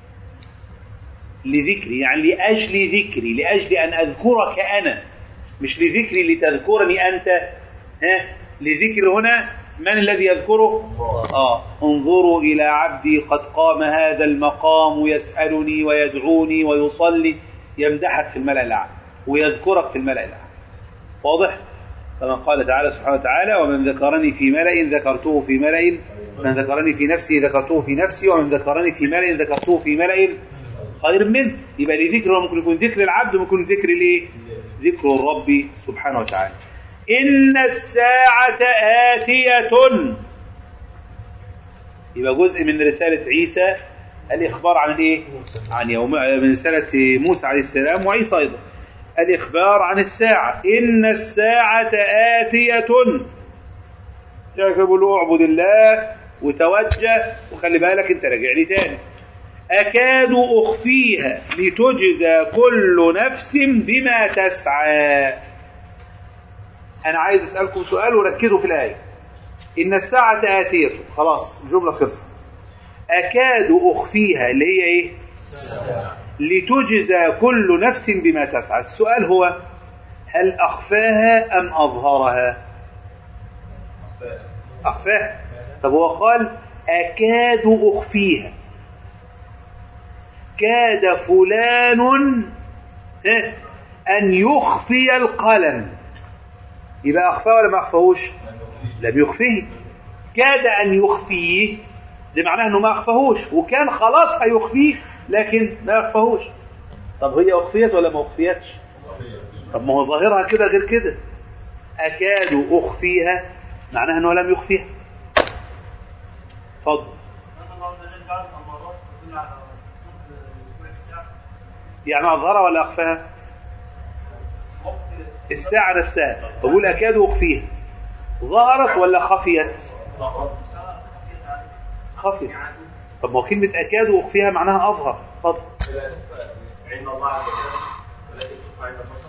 لذكري يعني لأجل ذكري لأجل أن أذكرك أنا مش لذكري لتذكرني أنت ها لذكر هنا من الذي يذكره آه انظروا إلى عبدي قد قام هذا المقام يسألني ويدعوني ويصلي يمدحك في الملأ الأعلى ويذكرك في الملأ الأعلى واضح كما قال تعالى سبحانه وتعالى ومن ذكرني في ملأ ذكرته في ملأ من ذكرني في نفسي ذكرته في نفسي ومن ذكرني في ملأ ذكرته في ملأ خير منه يبقى لذكر ممكن يكون ذكر العبد ممكن يكون ذكر ليه ذكر الرب سبحانه وتعالى إن الساعة آتية يبقى جزء من رسالة عيسى الإخبار عن إيه؟ عن يوم من رسالة موسى عليه السلام وعيسى أيضا الإخبار عن الساعة إن الساعة آتية بيقولوا اعبد الله وتوجه وخلي بالك انت راجع لي تاني أكاد أخفيها لتجزى كل نفس بما تسعى أنا عايز أسألكم سؤال وركزوا في الآية إن الساعة آتية خلاص الجملة خلصت أكاد أخفيها اللي هي إيه لتجزى كل نفس بما تسعى السؤال هو هل أخفاها أم أظهرها أخفاها طب هو قال أكاد أخفيها كاد فلان ها، أن يخفي القلم يبقى أخفاه ولا ما أخفاهوش لم يخفيه كاد أن يخفيه ده معناه أنه ما أخفاهوش وكان خلاص هيخفيه لكن ما أخفاهوش طب هي أخفيت ولا ما أخفيتش طب ما هو ظاهرها كده غير كده أكاد أخفيها معناها أنه لم يخفيها اتفضل الله عز وجل بعد أمارات تدل على وقوع الساعة يعني أظهرها ولا أخفاها وقت الساعة نفسها بقول أكاد أخفيها ظهرت ولا خفيت خفيت طب ما هو كلمة أكاد أخفيها معناها أظهر اتفضل عند الله عز وجل والتي تخفى عند البشر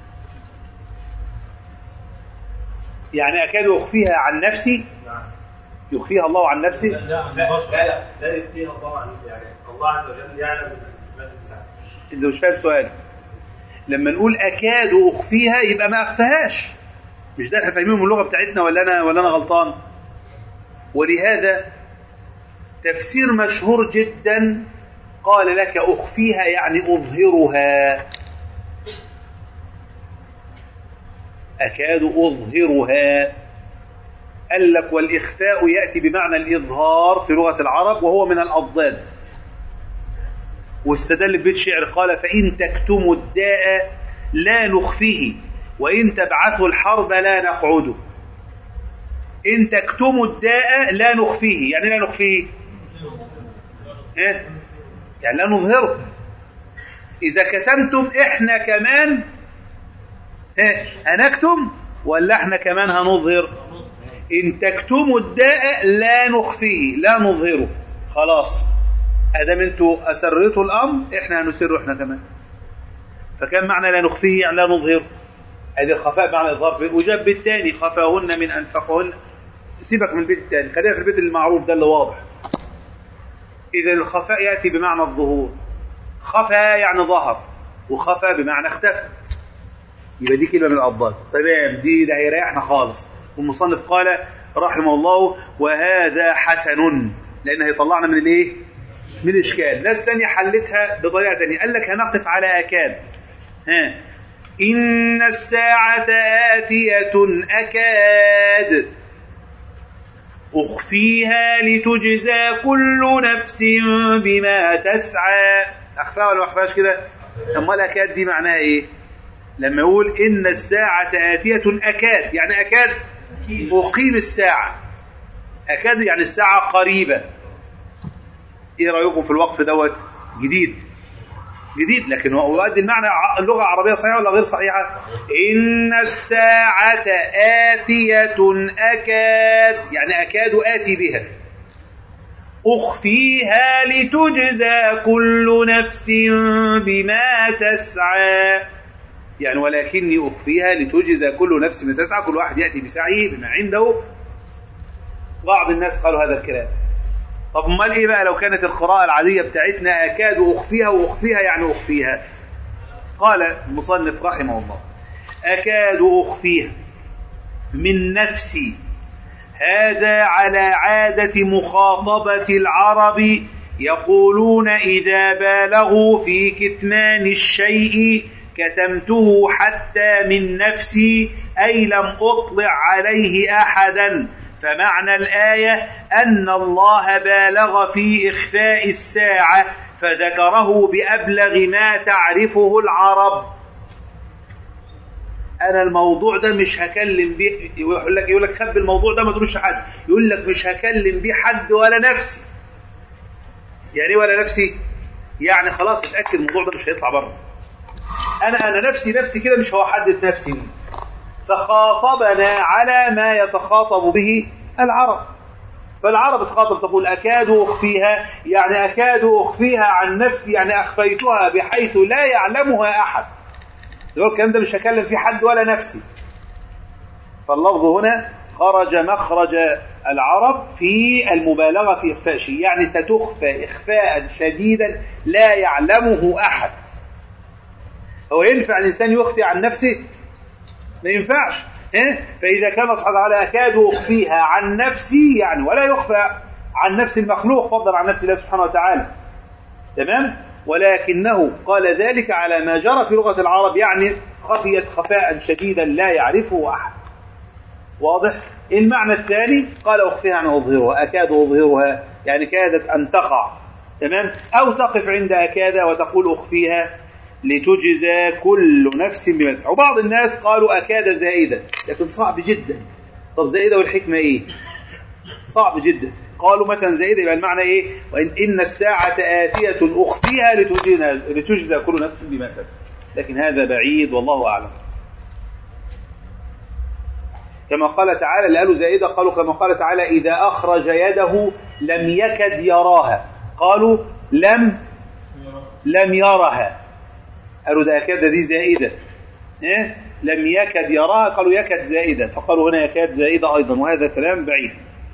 يعني أكاد أخفيها عن نفسي نعم يخفيها الله عن نفسه لا لا لا لا يخفيها الله عن يعني الله عز وجل يعلم ما في الساعة انت مش فاهم سؤال لما نقول اكاد اخفيها يبقى ما اخفاهاش مش ده احنا فاهمين من اللغه بتاعتنا ولا انا ولا انا غلطان ولهذا تفسير مشهور جدا قال لك اخفيها يعني اظهرها اكاد اظهرها قال لك والاخفاء ياتي بمعنى الاظهار في لغه العرب وهو من الاضداد واستدل ببيت شعر قال فإن تكتموا الداء لا نخفيه وإن تبعثوا الحرب لا نقعده إن تكتموا الداء لا نخفيه يعني لا نخفيه إيه؟ يعني لا نظهره إذا كتمتم إحنا كمان إيه؟ هنكتم ولا إحنا كمان هنظهر إن تكتموا الداء لا نخفيه لا نظهره خلاص ادام انتوا اسرتوا الامر احنا هنسره احنا كمان فكان معنى لا نخفيه يعني لا نظهر ادي الخفاء معنى الاظهار وجاب بيت تاني خفاهن من انفقهن سيبك من البيت التاني خلينا في البيت المعروف ده اللي واضح اذا الخفاء ياتي بمعنى الظهور خفى يعني ظهر وخفى بمعنى اختفى يبقى دي كلمه من الاضداد تمام دي ده هيريحنا خالص والمصنف قال رحمه الله وهذا حسن لان هيطلعنا من الايه من إشكال ناس تانية حلتها بطريقة تانية قال لك هنقف على أكاد ها إن الساعة آتية أكاد أخفيها لتجزى كل نفس بما تسعى أخفاها ولا ما أخفاهاش كده أمال أكاد دي معناها إيه لما يقول إن الساعة آتية أكاد يعني أكاد أقيم الساعة أكاد يعني الساعة قريبة ايه رايكم في الوقف دوت جديد جديد لكن هو يؤدي المعنى اللغه العربيه صحيحه ولا غير صحيحه ان الساعه اتيه اكاد يعني اكاد اتي بها اخفيها لتجزى كل نفس بما تسعى يعني ولكني اخفيها لتجزى كل نفس بما تسعى كل واحد ياتي بسعيه بما عنده بعض الناس قالوا هذا الكلام طب امال ايه بقى لو كانت القراءة العادية بتاعتنا اكاد اخفيها واخفيها يعني اخفيها قال المصنف رحمه الله اكاد اخفيها من نفسي هذا على عادة مخاطبة العرب يقولون إذا بالغوا في كتمان الشيء كتمته حتى من نفسي أي لم أطلع عليه أحدا فمعنى الآية أن الله بالغ في إخفاء الساعة فذكره بأبلغ ما تعرفه العرب أنا الموضوع ده مش هكلم بيه يقول لك يقول لك خبي الموضوع ده ما تقولش حد يقول لك مش هكلم بيه حد ولا نفسي يعني إيه ولا نفسي يعني خلاص اتأكد الموضوع ده مش هيطلع بره أنا أنا نفسي نفسي كده مش هحدث نفسي فخاطبنا على ما يتخاطب به العرب فالعرب تخاطب تقول أكاد أخفيها يعني أكاد أخفيها عن نفسي يعني أخفيتها بحيث لا يعلمها أحد يقول الكلام ده مش هكلم في حد ولا نفسي فاللفظ هنا خرج مخرج العرب في المبالغة في إخفاء شيء يعني ستخفى إخفاء شديدا لا يعلمه أحد هو ينفع الإنسان يخفي عن نفسه ما ينفعش إيه؟ فإذا كان سبحانه وتعالى أكاد أخفيها عن نفسي يعني ولا يخفى عن نفس المخلوق فضلا عن نفس الله سبحانه وتعالى تمام ولكنه قال ذلك على ما جرى في لغة العرب يعني خفيت خفاء شديدا لا يعرفه أحد واضح المعنى الثاني قال أخفيها عن أظهرها أكاد أظهرها يعني كادت أن تقع تمام أو تقف عند أكاد وتقول أخفيها لتجزى كل نفس بما تسعى وبعض الناس قالوا أكاد زائدة لكن صعب جدا طب زائدة والحكمة إيه صعب جدا قالوا متى زائدة يبقى المعنى إيه وإن إن الساعة آتية أخفيها لتجزى, لتجزى كل نفس بما تسعى لكن هذا بعيد والله أعلم كما قال تعالى اللي قالوا زائدة قالوا كما قال تعالى إذا أخرج يده لم يكد يراها قالوا لم لم يرها قالوا ده يكاد دي زائدة إيه؟ لم يكد يراها قالوا يكد زائدة فقالوا هنا يكاد زائدة أيضا وهذا كلام بعيد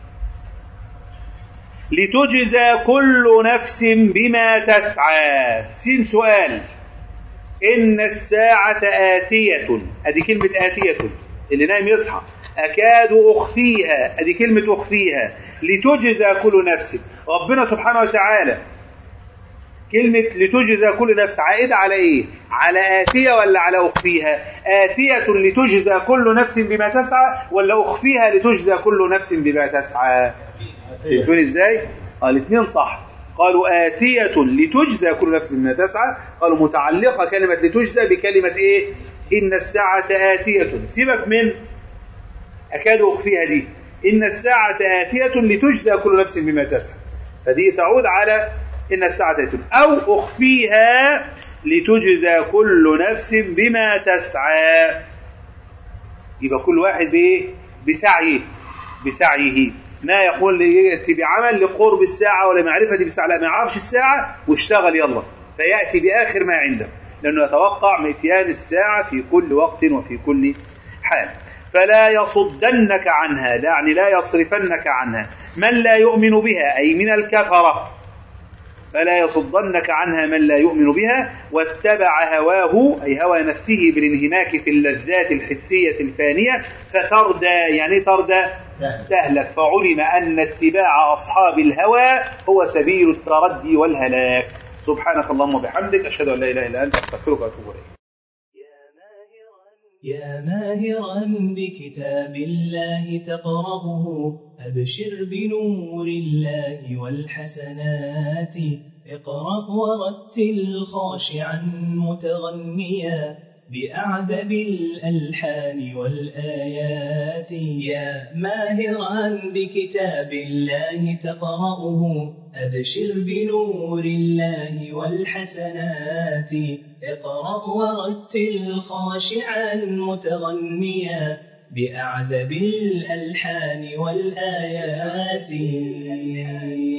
لتجزى كل نفس بما تسعى سين سؤال إن الساعة آتية أدي كلمة آتية اللي نايم يصحى أكاد أخفيها أدي كلمة أخفيها لتجزى كل نفس ربنا سبحانه وتعالى كلمة لتجزى كل نفس عائدة على إيه؟ على آتية ولا على أخفيها؟ آتية لتجزى كل نفس بما تسعى ولا أخفيها لتجزى كل نفس بما تسعى؟ تقول إزاي؟ آه الاثنين صح قالوا آتية لتجزى كل نفس بما تسعى قالوا متعلقة كلمة لتجزى بكلمة إيه؟ إن الساعة آتية سيبك من أكاد أخفيها دي إن الساعة آتية لتجزى كل نفس بما تسعى فدي تعود على إن الساعة آتية أو أخفيها لتجزى كل نفس بما تسعى يبقى كل واحد بإيه؟ بسعيه بسعيه ما يقول يأتي بعمل لقرب الساعة ولا معرفة بساعة لا ما يعرفش الساعة واشتغل يلا فيأتي بآخر ما عنده لأنه يتوقع إتيان الساعة في كل وقت وفي كل حال فلا يصدنك عنها يعني لا يصرفنك عنها من لا يؤمن بها أي من الكفرة فلا يصدنك عنها من لا يؤمن بها واتبع هواه أي هوى نفسه بالانهماك في اللذات الحسية الفانية فتردى يعني تردى تهلك فعلم أن اتباع أصحاب الهوى هو سبيل التردي والهلاك سبحانك اللهم وبحمدك أشهد أن لا إله إلا أنت أستغفرك وأتوب إليك يا ماهرا بكتاب الله تقرأه أبشر بنور الله والحسنات اقرأ ورتل خاشعا متغنيا بأعذب الألحان والآيات يا ماهرا بكتاب الله تقرأه أبشر بنور الله والحسنات اقرأ ورتل خاشعا متغنيا بأعذب الألحان والآيات